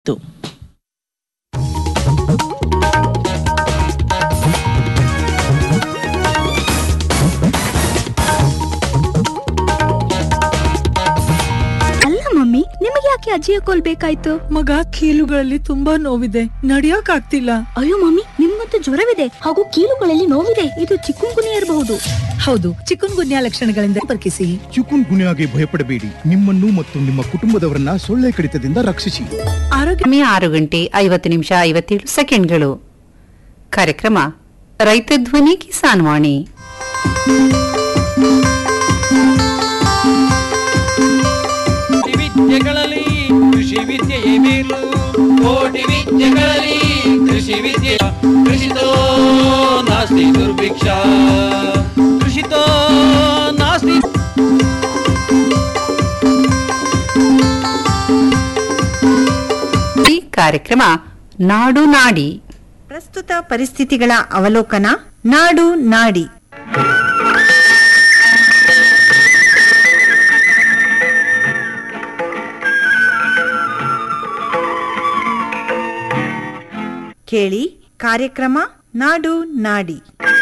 ತು ಅಲ್ಲ ಮಮ್ಮಿ ನಿಮಗೆ ಯಾಕೆ ಅಜ್ಜಿಯ ಕೋಲ್ ಬೇಕಾಯ್ತು ಮಗ ಕೀಲುಗಳಲ್ಲಿ ತುಂಬಾ ನೋವಿದೆ ನಡಿಯಕ್ ಆಗ್ತಿಲ್ಲ ಅಯ್ಯೋ ಮಮ್ಮಿ ನಿಮ್ಗಂತೂ ಜ್ವರವಿದೆ ಹಾಗೂ ಕೀಲುಗಳಲ್ಲಿ ನೋವಿದೆ ಇದು ಚಿಕ್ಕುಂಗುನಿ ಇರಬಹುದು ಹೌದು ಚಿಕನ್ ಗುನ್ಯಾ ಲಕ್ಷಣಗಳಿಂದ ಸಂಪರ್ಕಿಸಿ ಚಿಕುನ್ ಗುನ್ಯಾಗೆ ಭಯಪಡಬೇಡಿ ನಿಮ್ಮನ್ನು ಮತ್ತು ನಿಮ್ಮ ಕುಟುಂಬದವರನ್ನ ಸೊಳ್ಳೆ ಕಡಿತದಿಂದ ರಕ್ಷಿಸಿ ಆರೋಗ್ಯ ಸಮಯ ಆರು ಗಂಟೆ ಐವತ್ತು ನಿಮಿಷ ಐವತ್ತೇಳು ಸೆಕೆಂಡ್ಗಳು ಕಾರ್ಯಕ್ರಮ ರೈತ ಧ್ವನಿ ಕಿಸಾನ್ ವಾಣಿ ಕೋಟಿ ವಿದ್ಯೆಗಳಲ್ಲಿ ಕೃಷಿ ವಿದ್ಯೆಯೇ ಮೇಲು ಕೋಟಿ ವಿದ್ಯೆಗಳಲ್ಲಿ ಕೃಷಿ ವಿದ್ಯೆ ಕೃಷಿತೋ ನಾಸ್ತಿ ದುರ್ಭಿಕ್ಷ ಕೃಷಿತೋ ನಾಸ್ತಿ ಈ ಕಾರ್ಯಕ್ರಮ ನಾಡು ನಾಡಿ ಪ್ರಸ್ತುತ ಪರಿಸ್ಥಿತಿಗಳ ಅವಲೋಕನ ನಾಡು ನಾಡಿ ಕೇಳಿ ಕಾರ್ಯಕ್ರಮ ನಾಡು ನಾಡಿ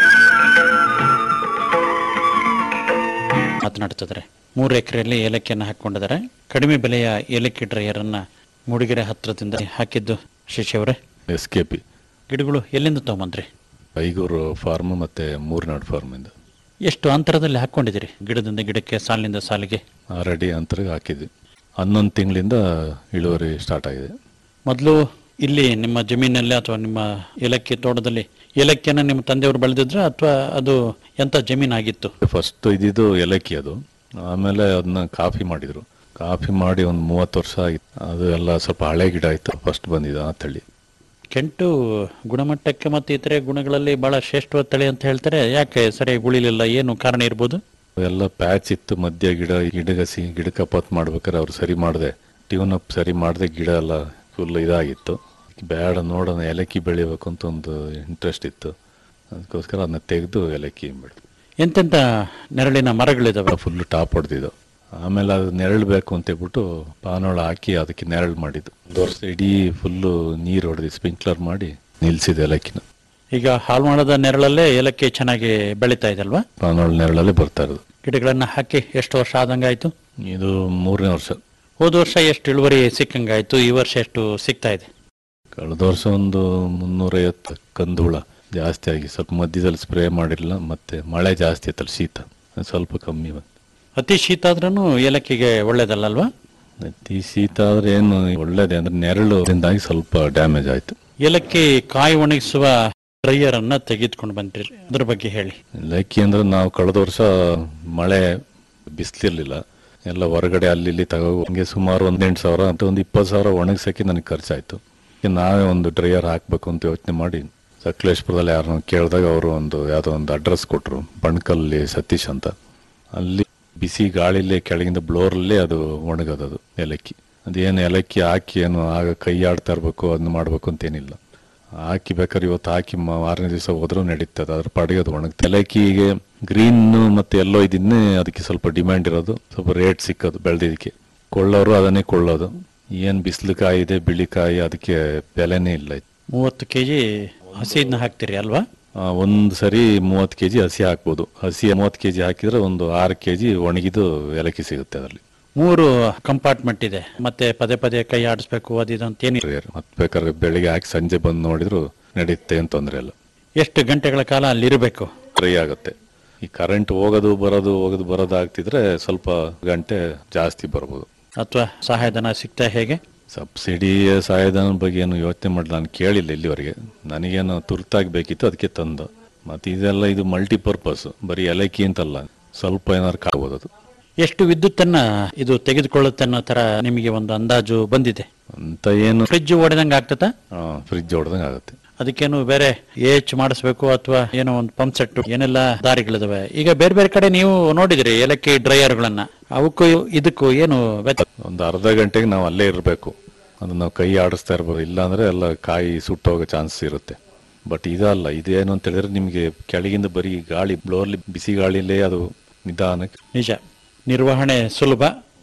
ಮಾತನಾಡ್ತಿದ್ದಾರೆ ಮೂರು ಎಕರೆಯಲ್ಲಿ ಏಲಕ್ಕಿಯನ್ನು ಹಾಕೊಂಡಿದ್ದಾರೆ ಕಡಿಮೆ ಬೆಲೆಯ ಏಲಕ್ಕಿ ಡ್ರೈಯರ್ ಅನ್ನ ಮೂಡಿಗೆರೆ ಹತ್ರದಿಂದ ಹಾಕಿದ್ದು ಶಿಷ್ಯವರೇ ಎಸ್ ಕೆ ಪಿ ಗಿಡಗಳು ಎಲ್ಲಿಂದ ತಗೊಂಬಂದ್ರಿ ಐಗೂರು ಫಾರ್ಮ್ ಮತ್ತು ಮೂರ್ನಾಡು ಫಾರ್ಮಿಂದ ಎಷ್ಟು ಅಂತರದಲ್ಲಿ ಹಾಕೊಂಡಿದ್ದೀರಿ ಗಿಡದಿಂದ ಗಿಡಕ್ಕೆ ಸಾಲಿನಿಂದ ಸಾಲಿಗೆ ಆಲ್ರೆಡಿ ಅಂತರಿಗೆ ಹಾಕಿದ್ವಿ ಹನ್ನೊಂದು ತಿಂಗಳಿಂದ ಇಳುವರಿ ಸ್ಟಾರ್ಟ್ ಆಗಿದೆ ಮೊದಲು ಇಲ್ಲಿ ನಿಮ್ಮ ಜಮೀನಲ್ಲಿ ಅಥವಾ ನಿಮ್ಮ ಏಲಕ್ಕಿ ತೋಟದಲ್ಲಿ ಏಲಕ್ಕಿಯನ್ನು ನಿಮ್ಮ ತಂದೆಯವರು ಬೆಳೆದಿದ್ರ ಅಥವಾ ಅದು ಎಂಥ ಜಮೀನಾಗಿತ್ತು ಫಸ್ಟ್ ಇದ್ದಿದ್ದು ಏಲಕ್ಕಿ ಅದು ಆಮೇಲೆ ಅದನ್ನ ಕಾಫಿ ಮಾಡಿದರು ಕಾಫಿ ಮಾಡಿ ಒಂದು ಮೂವತ್ತು ವರ್ಷ ಆಗಿತ್ತು ಅದು ಎಲ್ಲ ಸ್ವಲ್ಪ ಹಳೆ ಗಿಡ ಆಯಿತು ಫಸ್ಟ್ ಬಂದಿದ್ದು ಆ ತಳಿ ಕೆಂಟು ಗುಣಮಟ್ಟಕ್ಕೆ ಮತ್ತು ಇತರೆ ಗುಣಗಳಲ್ಲಿ ಬಹಳ ಶ್ರೇಷ್ಠವಾದ ತಳಿ ಅಂತ ಹೇಳ್ತಾರೆ ಯಾಕೆ ಸರಿಯಾಗಿ ಉಳಿಲಿಲ್ಲ ಏನು ಕಾರಣ ಇರ್ಬೋದು ಎಲ್ಲ ಪ್ಯಾಚ್ ಇತ್ತು ಮಧ್ಯ ಗಿಡ ಗಿಡಗಸಿ ಗಿಡ ಕಪಾತ್ ಮಾಡ್ಬೇಕಾದ್ರೆ ಅವ್ರು ಸರಿ ಮಾಡಿದೆ ಟ್ಯೂನ್ ಅಪ್ ಸರಿ ಮಾಡದೆ ಗಿಡ ಎಲ್ಲ ಫುಲ್ ಇದಾಗಿತ್ತು ಬೇಡ ನೋಡೋಣ ಏಲಕ್ಕಿ ಬೆಳಿಬೇಕು ಅಂತ ಒಂದು ಇಂಟ್ರೆಸ್ಟ್ ಇತ್ತು ಅದಕ್ಕೋಸ್ಕರ ಅದನ್ನ ತೆಗೆದು ಏಲಕ್ಕಿ ಬಿಡು ಎಂತೆಂಥ ನೆರಳಿನ ಮರಗಳಿದಾವೆ ಫುಲ್ ಟಾಪ್ ಹೊಡೆದಿದ್ದು ಆಮೇಲೆ ಅದು ನೆರಳು ಬೇಕು ಅಂತ ಹೇಳ್ಬಿಟ್ಟು ಪಾನೋಳ ಹಾಕಿ ಅದಕ್ಕೆ ನೆರಳು ಮಾಡಿದ್ದು ಒಂದು ವರ್ಷ ಇಡೀ ಫುಲ್ಲು ನೀರು ಹೊಡೆದು ಸ್ಪ್ರಿಂಕ್ಲರ್ ಮಾಡಿ ನಿಲ್ಸಿದೆ ಏಲಕ್ಕಿನ ಈಗ ಹಾಳು ಮಾಡದ ನೆರಳಲ್ಲೇ ಏಲಕ್ಕಿ ಚೆನ್ನಾಗಿ ಬೆಳೀತಾ ಇದೆ ಅಲ್ವಾ ಪಾನೋಳ ನೆರಳಲ್ಲೇ ಬರ್ತಾ ಇರೋದು ಗಿಡಗಳನ್ನ ಹಾಕಿ ಎಷ್ಟು ವರ್ಷ ಆದಂಗಾಯ್ತು ಇದು ಮೂರನೇ ವರ್ಷ ಹೋದ ವರ್ಷ ಎಷ್ಟು ಇಳುವರಿ ಸಿಕ್ಕಂಗಾಯ್ತು ಈ ವರ್ಷ ಎಷ್ಟು ಸಿಗ್ತಾ ಇದೆ ಕಳೆದ ವರ್ಷ ಒಂದು ಮುನ್ನೂರೈವತ್ತು ಕಂದು ಹುಳ ಜಾಸ್ತಿ ಆಗಿ ಸ್ವಲ್ಪ ಮಧ್ಯದಲ್ಲಿ ಸ್ಪ್ರೇ ಮಾಡಿರಲಿಲ್ಲ ಮತ್ತೆ ಮಳೆ ಜಾಸ್ತಿ ಆಯ್ತಲ್ಲ ಶೀತ ಅದು ಸ್ವಲ್ಪ ಕಮ್ಮಿ ಬಂತು ಅತಿ ಶೀತ ಆದ್ರೂ ಏಲಕ್ಕಿಗೆ ಒಳ್ಳೇದಲ್ಲ ಅಲ್ವಾ ಅತಿ ಶೀತ ಆದ್ರೆ ಏನು ಒಳ್ಳೇದೇ ಅಂದ್ರೆ ನೆರಳುದಿಂದಾಗಿ ಸ್ವಲ್ಪ ಡ್ಯಾಮೇಜ್ ಆಯ್ತು ಏಲಕ್ಕಿ ಕಾಯಿ ಒಣಗಿಸುವ ಡ್ರೈಯರ್ ಅನ್ನ ತೆಗೆದುಕೊಂಡು ಬಂದ್ರಿ ಅದ್ರ ಬಗ್ಗೆ ಹೇಳಿ ಲಕ್ಕಿ ಅಂದ್ರೆ ನಾವು ಕಳೆದ ವರ್ಷ ಮಳೆ ಬಿಸಿಲಿರ್ಲಿಲ್ಲ ಎಲ್ಲ ಹೊರಗಡೆ ಅಲ್ಲಿ ಇಲ್ಲಿ ತಗೋ ಹಂಗೆ ಸುಮಾರು ಒಂದೆಂಟು ಸಾವಿರ ಅಂತ ಒಂದು ಇಪ್ಪತ್ತು ಸಾವಿರ ಒಣಗಿಸೋಕೆ ನನಗೆ ಖರ್ಚಾಯ್ತು ಈಗ ನಾವೇ ಒಂದು ಡ್ರೈಯರ್ ಹಾಕ್ಬೇಕು ಅಂತ ಯೋಚನೆ ಮಾಡಿ ಸಕಲೇಶ್ಪುರದಲ್ಲಿ ಯಾರನ್ನ ಕೇಳಿದಾಗ ಅವರು ಒಂದು ಯಾವುದೋ ಒಂದು ಅಡ್ರೆಸ್ ಕೊಟ್ಟರು ಬಣ್ಕಲ್ಲಿ ಸತೀಶ್ ಅಂತ ಅಲ್ಲಿ ಬಿಸಿ ಗಾಳಿಲೇ ಕೆಳಗಿಂದ ಬ್ಲೋರಲ್ಲೇ ಅದು ಒಣಗೋದು ಅದು ಏಲಕ್ಕಿ ಅದೇನು ಏಲಕ್ಕಿ ಹಾಕಿ ಏನು ಆಗ ಕೈ ಆಡ್ತಾ ಇರಬೇಕು ಅದನ್ನ ಮಾಡಬೇಕು ಅಂತೇನಿಲ್ಲ ಹಾಕಿ ಬೇಕಾದ್ರೆ ಇವತ್ತು ಹಾಕಿ ಮ- ಮಾರನೇ ದಿವಸ ಹೋದ್ರೂ ನಡೀತದೆ ಅದ್ರ ಪಾಡಿಗೆ ಅದು ಒಣಗುತ್ತೆ ಏಲಕ್ಕಿಗೆ ಗ್ರೀನ್ ಮತ್ತೆ ಎಲ್ಲೋ ಇದನ್ನೇ ಅದಕ್ಕೆ ಸ್ವಲ್ಪ ಡಿಮ್ಯಾಂಡ್ ಇರೋದು ಸ್ವಲ್ಪ ರೇಟ್ ಸಿಕ್ಕೋದು ಬೆಳೆದಿದ್ದಕ್ಕೆ ಕೊಳ್ಳೋರು ಅದನ್ನೇ ಕೊಳ್ಳೋದು ಏನು ಬಿಸಿಲು ಕಾಯಿ ಇದೆ ಬಿಳಿ ಕಾಯಿ ಅದಕ್ಕೆ ಬೆಲೆನೇ ಇಲ್ಲ ಮೂವತ್ತು ಕೆಜಿ ಹಸಿದ್ನ ಹಾಕ್ತೀರಿ ಅಲ್ವಾ ಆ, ಒಂದು ಸರಿ ಮೂವತ್ತು ಕೆ ಜಿ ಹಸಿ ಹಾಕ್ಬೋದು ಹಸಿ ಮೂವತ್ತು ಕೆ ಜಿ ಹಾಕಿದ್ರೆ ಒಂದು ಆರು ಕೆ ಜಿ ಒಣಗಿದು ಏಲಕ್ಕಿ ಸಿಗುತ್ತೆ ಅದರಲ್ಲಿ ಮೂರು ಕಂಪಾರ್ಟ್ಮೆಂಟ್ ಇದೆ ಮತ್ತೆ ಪದೇ ಪದೇ ಕೈ ಆಡಿಸ್ಬೇಕು ಅದಿದು ಅಂತ ಏನಿಲ್ಲ ಮತ್ತೆ ಬೇಕಾದ್ರೆ ಬೆಳಿಗ್ಗೆ ಹಾಕಿ ಸಂಜೆ ಬಂದು ನೋಡಿದ್ರು ನಡೆಯುತ್ತೆ ಏನು ತೊಂದರೆ ಇಲ್ಲ ಎಷ್ಟು ಗಂಟೆಗಳ ಕಾಲ ಅಲ್ಲಿರಬೇಕು ಫ್ರೀ ಆಗುತ್ತೆ ಈ ಕರೆಂಟ್ ಹೋಗೋದು ಬರೋದು ಹೋಗೋದು ಬರೋದು ಆಗ್ತಿದ್ರೆ ಸ್ವಲ್ಪ ಗಂಟೆ ಜಾಸ್ತಿ ಬರ್ಬೋದು ಅಥವಾ ಸಹಾಯಧನ ಸಿಗ್ತಾ ಹೇಗೆ ಸಬ್ಸಿಡಿ ಸಹಾಯಧನ ಬಗ್ಗೆ ಏನು ಯೋಚನೆ ಮಾಡಿ ನಾನು ಕೇಳಿಲ್ಲ ಇಲ್ಲಿವರೆಗೆ ನನಗೇನು ತುರ್ತಾಗಿ ಬೇಕಿತ್ತು ಅದಕ್ಕೆ ತಂದು ಮತ್ತು ಇದೆಲ್ಲ ಇದು ಮಲ್ಟಿಪರ್ಪಸ್ ಬರೀ ಏಲಕ್ಕಿ ಅಂತಲ್ಲ ಸ್ವಲ್ಪ ಏನಾದ್ರು ಕಾಗ್ಬೋದು ಅದು ಎಷ್ಟು ವಿದ್ಯುತ್ತನ್ನ ಇದು ತೆಗೆದುಕೊಳ್ಳುತ್ತೆ ಅನ್ನೋ ತರ ನಿಮಗೆ ಒಂದು ಅಂದಾಜು ಬಂದಿದೆ ಅಂತ ಏನು ಫ್ರಿಜ್ ಓಡಿದಂಗೆ ಆಗ್ತದ ಫ್ರಿಜ್ ಹೊಡೆದಂಗೆ ಆಗುತ್ತೆ ಅದಕ್ಕೇನು ಬೇರೆ ಏಚ್ ಮಾಡಿಸ್ಬೇಕು ಅಥವಾ ಏನೋ ಒಂದು ಪಂಪ್ ಸೆಟ್ ಏನೆಲ್ಲ ದಾರಿಗಳಿದಾವೆ ಈಗ ಬೇರೆ ಬೇರೆ ಕಡೆ ನೀವು ನೋಡಿದಿರಿ ಏಲಕ್ಕಿ ಡ್ರೈಯರ್ಗಳನ್ನ ಅವಕ್ಕೂ ಇದಕ್ಕೂ ಏನು ವ್ಯತ್ಯಾಸ ಒಂದು ಅರ್ಧ ಗಂಟೆಗೆ ನಾವು ಅಲ್ಲೇ ಇರಬೇಕು ಅದು ನಾವು ಕೈ ಆಡಿಸ್ತಾ ಇರ್ಬೋದು ಇಲ್ಲಾಂದ್ರೆ ಎಲ್ಲ ಕಾಯಿ ಸುಟ್ಟೋಗೋ ಚಾನ್ಸಸ್ ಇರುತ್ತೆ ಬಟ್ ಇದಲ್ಲ ಇದೇನು ಅಂತ ಹೇಳಿದ್ರೆ ನಿಮಗೆ ಕೆಳಗಿಂದ ಬರೀ ಗಾಳಿ ಬ್ಲೋರ್ಲಿ ಬಿಸಿ ಗಾಳಿಲೇ ಅದು ನಿಧಾನಕ್ಕೆ ನಿಜ ನಿರ್ವಹಣೆ ಸುಲಭ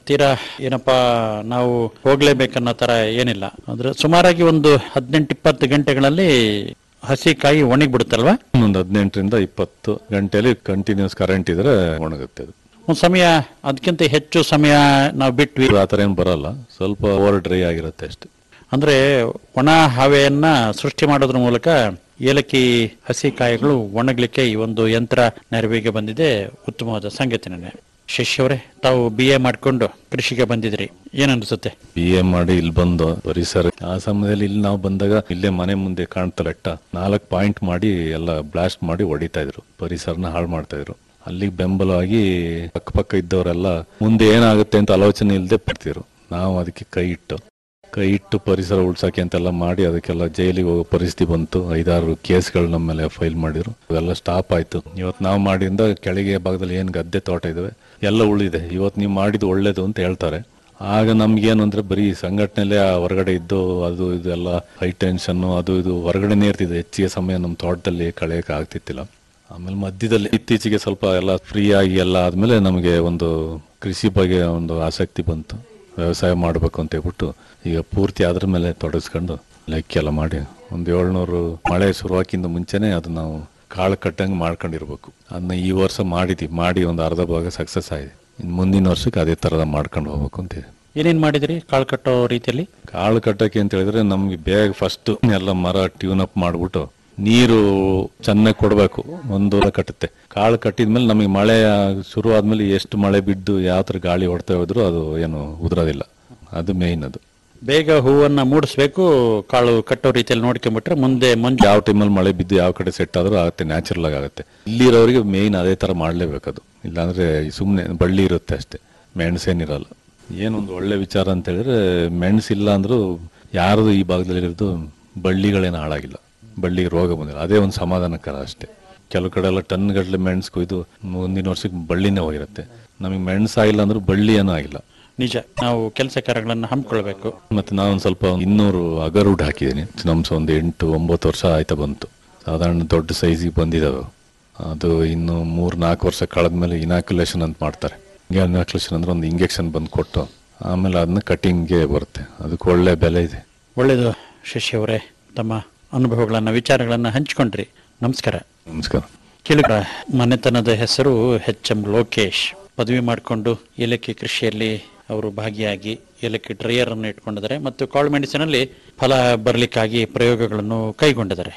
ತೀರಾ ಏನಪ್ಪಾ ನಾವು ಹೋಗ್ಲೇಬೇಕನ್ನೋ ತರ ಏನಿಲ್ಲ ಅಂದ್ರೆ ಸುಮಾರಾಗಿ ಒಂದು ಹದಿನೆಂಟು ಇಪ್ಪತ್ತು ಗಂಟೆಗಳಲ್ಲಿ ಹಸಿ ಕಾಯಿ ಒಣಗಿ ಬಿಡುತ್ತಲ್ವಾ ಒಂದು ಹದಿನೆಂಟರಿಂದ ಇಪ್ಪತ್ತು ಗಂಟೆಯಲ್ಲಿ ಕಂಟಿನ್ಯೂಸ್ ಕರೆಂಟ್ ಇದ್ರೆ ಒಣಗುತ್ತೆ ಅದು ಒಂದು ಸಮಯ ಅದಕ್ಕಿಂತ ಹೆಚ್ಚು ಸಮಯ ನಾವು ಬಿಟ್ವಿ ಆ ಥರ ಏನು ಬರಲ್ಲ ಸ್ವಲ್ಪ ಓವರ್ ಡ್ರೈ ಆಗಿರುತ್ತೆ ಅಷ್ಟೇ ಅಂದ್ರೆ ಒಣ ಹವೆಯನ್ನ ಸೃಷ್ಟಿ ಮಾಡೋದ್ರ ಮೂಲಕ ಏಲಕ್ಕಿ ಹಸಿ ಕಾಯಿಗಳು ಒಣಗ್ಲಿಕ್ಕೆ ಈ ಒಂದು ಯಂತ್ರ ನೆರವಿಗೆ ಬಂದಿದೆ ಉತ್ತಮವಾದ ಸಂಗತಿ ನನಗೆ ಶಿಷ್ಯವರೇ ತಾವು ಬಿ ಎ ಮಾಡ್ಕೊಂಡು ಕೃಷಿಗೆ ಬಂದಿದ್ರಿ ಏನನ್ಸುತ್ತೆ ಬಿ ಎ ಮಾಡಿ ಇಲ್ಲಿ ಬಂದು ಪರಿಸರ ಆ ಸಮಯದಲ್ಲಿ ಇಲ್ಲಿ ನಾವು ಬಂದಾಗ ಇಲ್ಲೇ ಮನೆ ಮುಂದೆ ಕಾಣ್ತಲ್ಲ ಅಟ್ಟ ನಾಲ್ಕು ಪಾಯಿಂಟ್ ಮಾಡಿ ಎಲ್ಲ ಬ್ಲಾಸ್ಟ್ ಮಾಡಿ ಹೊಡಿತಾ ಇದ್ರು ಪರಿಸರನ ಹಾಳು ಮಾಡ್ತಾ ಇದ್ರು ಅಲ್ಲಿಗೆ ಬೆಂಬಲವಾಗಿ ಅಕ್ಕಪಕ್ಕ ಇದ್ದವರೆಲ್ಲ ಮುಂದೆ ಏನಾಗುತ್ತೆ ಅಂತ ಆಲೋಚನೆ ಇಲ್ಲದೆ ಬರ್ತಿದ್ರು ನಾವು ಅದಕ್ಕೆ ಕೈ ಇಟ್ಟು ಕೈ ಇಟ್ಟು ಪರಿಸರ ಉಳ್ಸಕ್ಕೆ ಅಂತೆಲ್ಲ ಮಾಡಿ ಅದಕ್ಕೆಲ್ಲ ಜೈಲಿಗೆ ಹೋಗೋ ಪರಿಸ್ಥಿತಿ ಬಂತು ಐದಾರು ಕೇಸ್ಗಳು ನಮ್ಮ ಮೇಲೆ ಫೈಲ್ ಮಾಡಿದ್ರು ಇವೆಲ್ಲ ಸ್ಟಾಪ್ ಆಯ್ತು ಇವತ್ತು ನಾವು ಮಾಡಿಂದ ಕೆಳಗೆ ಭಾಗದಲ್ಲಿ ಏನು ಗದ್ದೆ ತೋಟ ಇದಾವೆ ಎಲ್ಲ ಉಳಿದಿದೆ ಇವತ್ತು ನೀವು ಮಾಡಿದ್ದು ಒಳ್ಳೇದು ಅಂತ ಹೇಳ್ತಾರೆ ಆಗ ನಮ್ಗೇನು ಅಂದ್ರೆ ಬರೀ ಸಂಘಟನೆಲ್ಲೇ ಆ ಹೊರಗಡೆ ಇದ್ದು ಅದು ಇದು ಎಲ್ಲ ಹೈ ಟೆನ್ಷನ್ ಅದು ಇದು ಹೊರಗಡೆನೇ ಇರ್ತಿದೆ ಹೆಚ್ಚಿಗೆ ಸಮಯ ನಮ್ಮ ತೋಟದಲ್ಲಿ ಕಳೆಯಕ್ಕೆ ಆಗ್ತಿತ್ತಿಲ್ಲ ಆಮೇಲೆ ಮಧ್ಯದಲ್ಲಿ ಇತ್ತೀಚೆಗೆ ಸ್ವಲ್ಪ ಎಲ್ಲ ಫ್ರೀ ಆಗಿ ಎಲ್ಲ ಆದ್ಮೇಲೆ ನಮಗೆ ಒಂದು ಕೃಷಿ ಬಗ್ಗೆ ಒಂದು ಆಸಕ್ತಿ ಬಂತು ವ್ಯವಸಾಯ ಮಾಡಬೇಕು ಅಂತ ಹೇಳ್ಬಿಟ್ಟು ಈಗ ಪೂರ್ತಿ ಅದ್ರ ಮೇಲೆ ತೊಡಗಿಸ್ಕೊಂಡು ಲೆಕ್ಕ ಎಲ್ಲ ಮಾಡಿ ಒಂದು ಏಳ್ನೂರು ಮಳೆ ಶುರುವಾಕಿಂತ ಮುಂಚೆನೆ ಅದು ನಾವು ಕಾಳು ಕಟ್ಟಂಗೆ ಮಾಡ್ಕೊಂಡಿರ್ಬೇಕು ಅದನ್ನ ಈ ವರ್ಷ ಮಾಡಿದ್ವಿ ಮಾಡಿ ಒಂದು ಅರ್ಧ ಭಾಗ ಸಕ್ಸಸ್ ಆಗಿದೆ ಇನ್ನು ಮುಂದಿನ ವರ್ಷಕ್ಕೆ ಅದೇ ಥರದ ಮಾಡ್ಕೊಂಡು ಹೋಗ್ಬೇಕು ಅಂತಿದೆ ಏನೇನ್ ಮಾಡಿದ್ರಿ ಕಾಳು ಕಟ್ಟೋ ರೀತಿಯಲ್ಲಿ ಕಾಳು ಕಟ್ಟಕ್ಕೆ ಅಂತ ಹೇಳಿದ್ರೆ ನಮ್ಗೆ ಬೇಗ ಫಸ್ಟ್ ಎಲ್ಲ ಮರ ಟ್ಯೂನ್ ಅಪ್ ಮಾಡ್ಬಿಟ್ಟು ನೀರು ಚೆನ್ನಾಗಿ ಕೊಡಬೇಕು ಒಂದು ಹೊಲ ಕಟ್ಟುತ್ತೆ ಕಾಳು ಕಟ್ಟಿದ್ಮೇಲೆ ನಮಗೆ ಮಳೆ ಶುರು ಆದ್ಮೇಲೆ ಎಷ್ಟು ಮಳೆ ಬಿದ್ದು ಯಾವ ಥರ ಗಾಳಿ ಹೊಡ್ತಾ ಹೋದ್ರು ಅದು ಏನು ಉದುರೋದಿಲ್ಲ ಅದು ಮೇಯ್ನ್ ಅದು ಬೇಗ ಹೂವನ್ನ ಮೂಡಿಸ್ಬೇಕು ಕಾಳು ಕಟ್ಟೋ ರೀತಿಯಲ್ಲಿ ನೋಡ್ಕೊಂಡ್ಬಿಟ್ರೆ ಮುಂದೆ ಮಂಜು ಯಾವ ಟೈಮಲ್ಲಿ ಮಳೆ ಬಿದ್ದು ಯಾವ ಕಡೆ ಸೆಟ್ ಆದ್ರೂ ಆಗುತ್ತೆ ನ್ಯಾಚುರಲ್ ಆಗಿ ಆಗುತ್ತೆ ಇಲ್ಲಿರೋರಿಗೆ ಮೇಯ್ನ್ ಅದೇ ತರ ಮಾಡ್ಲೇಬೇಕು ಅದು ಇಲ್ಲಾಂದ್ರೆ ಸುಮ್ಮನೆ ಬಳ್ಳಿ ಇರುತ್ತೆ ಅಷ್ಟೇ ಮೆಣಸೇನಿರಲ್ಲ ಏನೊಂದು ಒಳ್ಳೆ ವಿಚಾರ ಅಂತ ಹೇಳಿದ್ರೆ ಮೆಣಸು ಇಲ್ಲ ಅಂದ್ರೂ ಯಾರ್ದು ಈ ಭಾಗದಲ್ಲಿ ಇರೋದು ಬಳ್ಳಿಗಳೇನು ಹಾಳಾಗಿಲ್ಲ ಬಳ್ಳಿಗೆ ರೋಗ ಬಂದಿಲ್ಲ ಅದೇ ಒಂದು ಸಮಾಧಾನಕರ ಅಷ್ಟೇ ಕೆಲವು ಕಡೆ ಎಲ್ಲ ಟನ್ ಗಟ್ಟಲೆ ಮೆಣಸು ಕೊಯ್ದು ಮುಂದಿನ ವರ್ಷಕ್ಕೆ ಬಳ್ಳಿನೇ ಹೋಗಿರುತ್ತೆ ನಮಗೆ ಮೆಣಸು ಆಗಿಲ್ಲ ಅಂದ್ರೂ ಬಳ್ಳಿ ಏನೂ ಆಗಿಲ್ಲ ನಿಜ ನಾವು ಕೆಲಸ ಕಾರ್ಯಗಳನ್ನ ಹಮ್ಮಿಕೊಳ್ಬೇಕು ಮತ್ತೆ ನಾನು ಒಂದು ಸ್ವಲ್ಪ ಇನ್ನೂರು ಅಗರ್ವುಡ್ ಹಾಕಿದ್ದೀನಿ ನಮ್ಸ ಒಂದು ಎಂಟು ಒಂಬತ್ತು ವರ್ಷ ಆಯ್ತಾ ಬಂತು ಸಾಧಾರಣ ದೊಡ್ಡ ಸೈಜಿಗೆ ಬಂದಿದ್ದಾವೆ ಅದು ಇನ್ನು ಮೂರು ನಾಲ್ಕು ವರ್ಷ ಕಳೆದ್ಮೇಲೆ ಇನಾಕ್ಯುಲೇಷನ್ ಅಂತ ಮಾಡ್ತಾರೆ ಇನಾಕ್ಯುಲೇಷನ್ ಅಂದ್ರೆ ಒಂದು ಇಂಜೆಕ್ಷನ್ ಬಂದು ಕೊಟ್ಟು ಆಮೇಲೆ ಅದನ್ನ ಕಟಿಂಗ್ಗೆ ಬರುತ್ತೆ ಅದಕ್ಕೆ ಒಳ್ಳೆ ಬೆಲೆ ಇದೆ ಒಳ್ಳೆಯದು ಶಶಿಯವರೇ ತಮ್ಮ ಅನುಭವಗಳನ್ನ ವಿಚಾರಗಳನ್ನ ಹಂಚಿಕೊಂಡ್ರಿ ನಮಸ್ಕಾರ ನಮಸ್ಕಾರ ಕೇಳಿದ್ರ ಮನೆತನದ ಹೆಸರು ಎಚ್ ಎಂ ಲೋಕೇಶ್ ಪದವಿ ಮಾಡಿಕೊಂಡು ಏಲಕ್ಕಿ ಕೃಷಿಯಲ್ಲಿ ಅವರು ಭಾಗಿಯಾಗಿ ಏಲಕ್ಕಿ ಡ್ರೈಯರ್ ಅನ್ನು ಇಟ್ಕೊಂಡಿದ್ದಾರೆ ಮತ್ತು ಕಾಳು ಮೆಣಸಿನಲ್ಲಿ ಫಲ ಬರಲಿಕ್ಕಾಗಿ ಪ್ರಯೋಗಗಳನ್ನು ಕೈಗೊಂಡಿದ್ದಾರೆ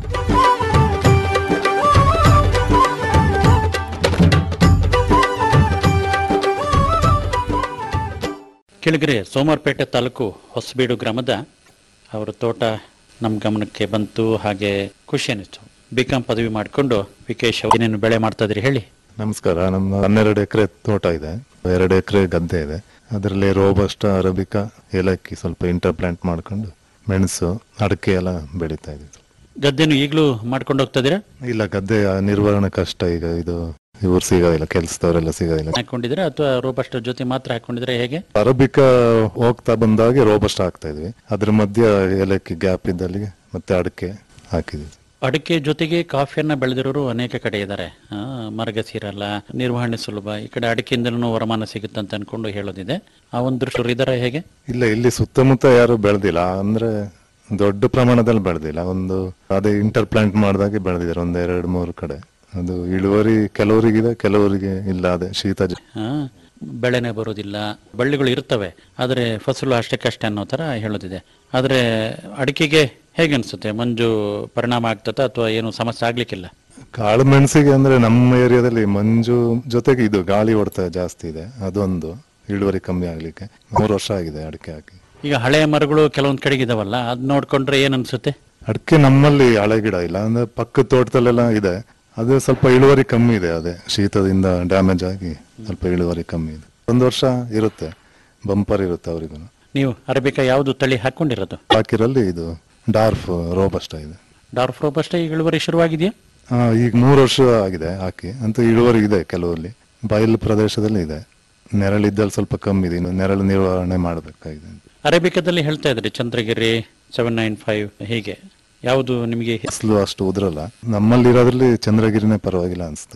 ಕೆಳಗರೆ ಸೋಮವಾರಪೇಟೆ ತಾಲೂಕು ಹೊಸಬೀಡು ಗ್ರಾಮದ ಅವರ ತೋಟ ನಮ್ಮ ಗಮನಕ್ಕೆ ಬಂತು ಹಾಗೆ ಖುಷಿ ಅನಿಸ್ತು ಬಿಕಾಂ ಪದವಿ ಮಾಡಿಕೊಂಡು ವಿಕೇಶ್ ಅವ್ರು ಏನೇನು ಬೆಳೆ ಮಾಡ್ತಾ ಇದ್ರಿ ಹೇಳಿ ನಮಸ್ಕಾರ ನಮ್ಮ ಹನ್ನೆರಡು ಎಕರೆ ತೋಟ ಇದೆ ಎರಡು ಎಕರೆ ಗದ್ದೆ ಇದೆ ಅದರಲ್ಲಿ ರೋಬಸ್ಟ ಅರಬಿಕಾ ಏಲಕ್ಕಿ ಸ್ವಲ್ಪ ಇಂಟರ್ ಪ್ಲಾಂಟ್ ಮಾಡ್ಕೊಂಡು ಮೆಣಸು ಅಡಿಕೆ ಎಲ್ಲ ಬೆಳೀತಾ ಇದ್ದೀವಿ ಗದ್ದೆನು ಈಗಲೂ ಮಾಡ್ಕೊಂಡು ಹೋಗ್ತಾ ಇದೀರಾ ಇಲ್ಲ ಗದ್ದೆ ನಿರ್ವಹಣೆ ಕಷ್ಟ ಈಗ ಇದು ಇವ್ರು ಸಿಗೋದಿಲ್ಲ ಕೆಲಸದವರೆಲ್ಲ ಸಿಗೋದಿಲ್ಲ ಹಾಕೊಂಡಿದ್ರೆ ಅಥವಾ ರೋಬಸ್ಟ್ ಜೊತೆ ಮಾತ್ರ ಹಾಕೊಂಡಿದ್ರೆ ಹೇಗೆ ಅರಬಿಕಾ ಹೋಗ್ತಾ ಬಂದಾಗೆ ರೋಬಸ್ಟ್ ಹಾಕ್ತಾ ಇದ್ವಿ ಅದ್ರ ಮಧ್ಯ ಏಲಕ್ಕಿ ಗ್ಯಾಪ್ ಇದ್ದಲ್ಲಿ ಮತ್ತೆ ಅಡಿಕೆ ಹಾಕಿದ್ವಿ ಅಡಿಕೆ ಜೊತೆಗೆ ಕಾಫಿಯನ್ನ ಬೆಳೆದಿರೋರು ಅನೇಕ ಕಡೆ ಇದ್ದಾರೆ ಮರಗಸೀರಲ್ಲ ನಿರ್ವಹಣೆ ಸುಲಭ ಈ ಕಡೆ ಅಡಿಕೆಯಿಂದಲೂ ವರಮಾನ ಸಿಗುತ್ತೆ ಅಂತ ಅನ್ಕೊಂಡು ಹೇಳೋದಿದೆ ಆ ಒಂದು ದೃಶ್ಯ ಇದಾರೆ ಹೇಗೆ ಇಲ್ಲ ಇಲ್ಲಿ ಸುತ್ತಮುತ್ತ ಯಾರು ಬೆಳೆದಿಲ್ಲ ಅಂದ್ರೆ ದೊಡ್ಡ ಪ್ರಮಾಣದಲ್ಲಿ ಬೆಳೆದಿಲ್ಲ ಒಂದು ಅದೇ ಇಂಟರ್ ಪ್ಲಾಂಟ್ ಮಾಡಿದಾಗೆ ಬೆಳೆದಿದ್ದಾರೆ ಒಂದ್ ಎರಡು ಮೂರು ಕಡೆ ಅದು ಇಳುವರಿ ಕೆಲವರಿಗಿದೆ ಕೆಲವರಿಗೆ ಇಲ್ಲ ಅದೇ ಶೀತ ಜ- ಆ, ಬೆಳೆನೇ ಬರೋದಿಲ್ಲ ಬಳ್ಳಿಗಳು ಇರ್ತವೆ ಆದರೆ ಫಸಲು ಅಷ್ಟಕ್ಕಷ್ಟೇ ಅನ್ನೋ ಥರ ಹೇಳೋದಿದೆ ಆದರೆ ಅಡಿಕೆಗೆ ಹೇಗೆ ಅನಿಸುತ್ತೆ ಮಂಜು ಪರಿಣಾಮ ಆಗ್ತದ ಅಥವಾ ಏನು ಸಮಸ್ಯೆ ಆಗ್ಲಿಕ್ಕಿಲ್ಲ ಕಾಳು ಮೆಣಸಿಗೆ ಅಂದ್ರೆ ನಮ್ಮ ಏರಿಯಾದಲ್ಲಿ ಮಂಜು ಜೊತೆಗೆ ಇದು ಗಾಳಿ ಹೊಡೆತ ಜಾಸ್ತಿ ಇದೆ ಅದೊಂದು ಇಳುವರಿ ಕಮ್ಮಿ ಆಗ್ಲಿಕ್ಕೆ ಮೂರು ವರ್ಷ ಆಗಿದೆ ಅಡಿಕೆ ಹಾಕಿ ಈಗ ಹಳೆಯ ಮರಗಳು ಕೆಲವೊಂದು ಕಡೆಗೆ ಇದಾವಲ್ಲ ಅದ್ ನೋಡ್ಕೊಂಡ್ರೆ ಏನ್ ಅನ್ಸುತ್ತೆ ಅಡಿಕೆ ನಮ್ಮಲ್ಲಿ ಹಳೆ ಗಿಡ ಇಲ್ಲ ಅಂದ್ರೆ ಪಕ್ಕದ ತೋಟದಲ್ಲೆಲ್ಲ ಇದೆ ಅದು ಸ್ವಲ್ಪ ಇಳುವರಿ ಕಮ್ಮಿ ಇದೆ ಅದೇ ಶೀತದಿಂದ ಡ್ಯಾಮೇಜ್ ಆಗಿ ಸ್ವಲ್ಪ ಇಳುವರಿ ಕಮ್ಮಿ ಇದೆ ಒಂದು ವರ್ಷ ಇರುತ್ತೆ ಬಂಪರ್ ಇರುತ್ತೆ ಅವರಿಗೂ ನೀವು ಅರಬಿಕಾ ಯಾವುದು ತಳಿ ಹಾಕೊಂಡಿರೋದು ಹಾಕಿರಲ್ಲಿ ಇದು ಡಾರ್ಫ್ ರೋಬಸ್ಟ ಇದೆ ಡಾರ್ಫ್ ರೋಬಸ್ಟ್ ಈಗ ಇಳುವರಿ ಶುರುವಾಗಿದೆಯಾ ಆ, ಈಗ ಮೂರು ವರ್ಷ ಆಗಿದೆ ಹಾಕಿ ಅಂತ ಇಳುವರಿ ಇದೆ ಕೆಲವಲ್ಲಿ ಬಯಲು ಪ್ರದೇಶದಲ್ಲಿ ಇದೆ ನೆರಳಿದ್ದಲ್ಲಿ ಸ್ವಲ್ಪ ಕಮ್ಮಿ ಇದೆ ಇನ್ನು ನೆರಳು ನಿರ್ವಹಣೆ ಮಾಡಬೇಕಾಗಿದೆ ಅರೇಬಿಕಾದಲ್ಲಿ ಹೇಳ್ತಾ ಇದ್ರಿ ಚಂದ್ರಗಿರಿ ಸೆವೆನ್ ನೈನ್ ಫೈವ್ ಹೀಗೆ ಯಾವುದು ನಿಮಗೆ ಬಿಸಿಲು ಅಷ್ಟು ಉದ್ರಲ್ಲ ನಮ್ಮಲ್ಲಿ ಇರೋದ್ರಲ್ಲಿ ಚಂದ್ರಗಿರಿನೇ ಪರವಾಗಿಲ್ಲ ಅನಿಸ್ತಾ ಇದೆ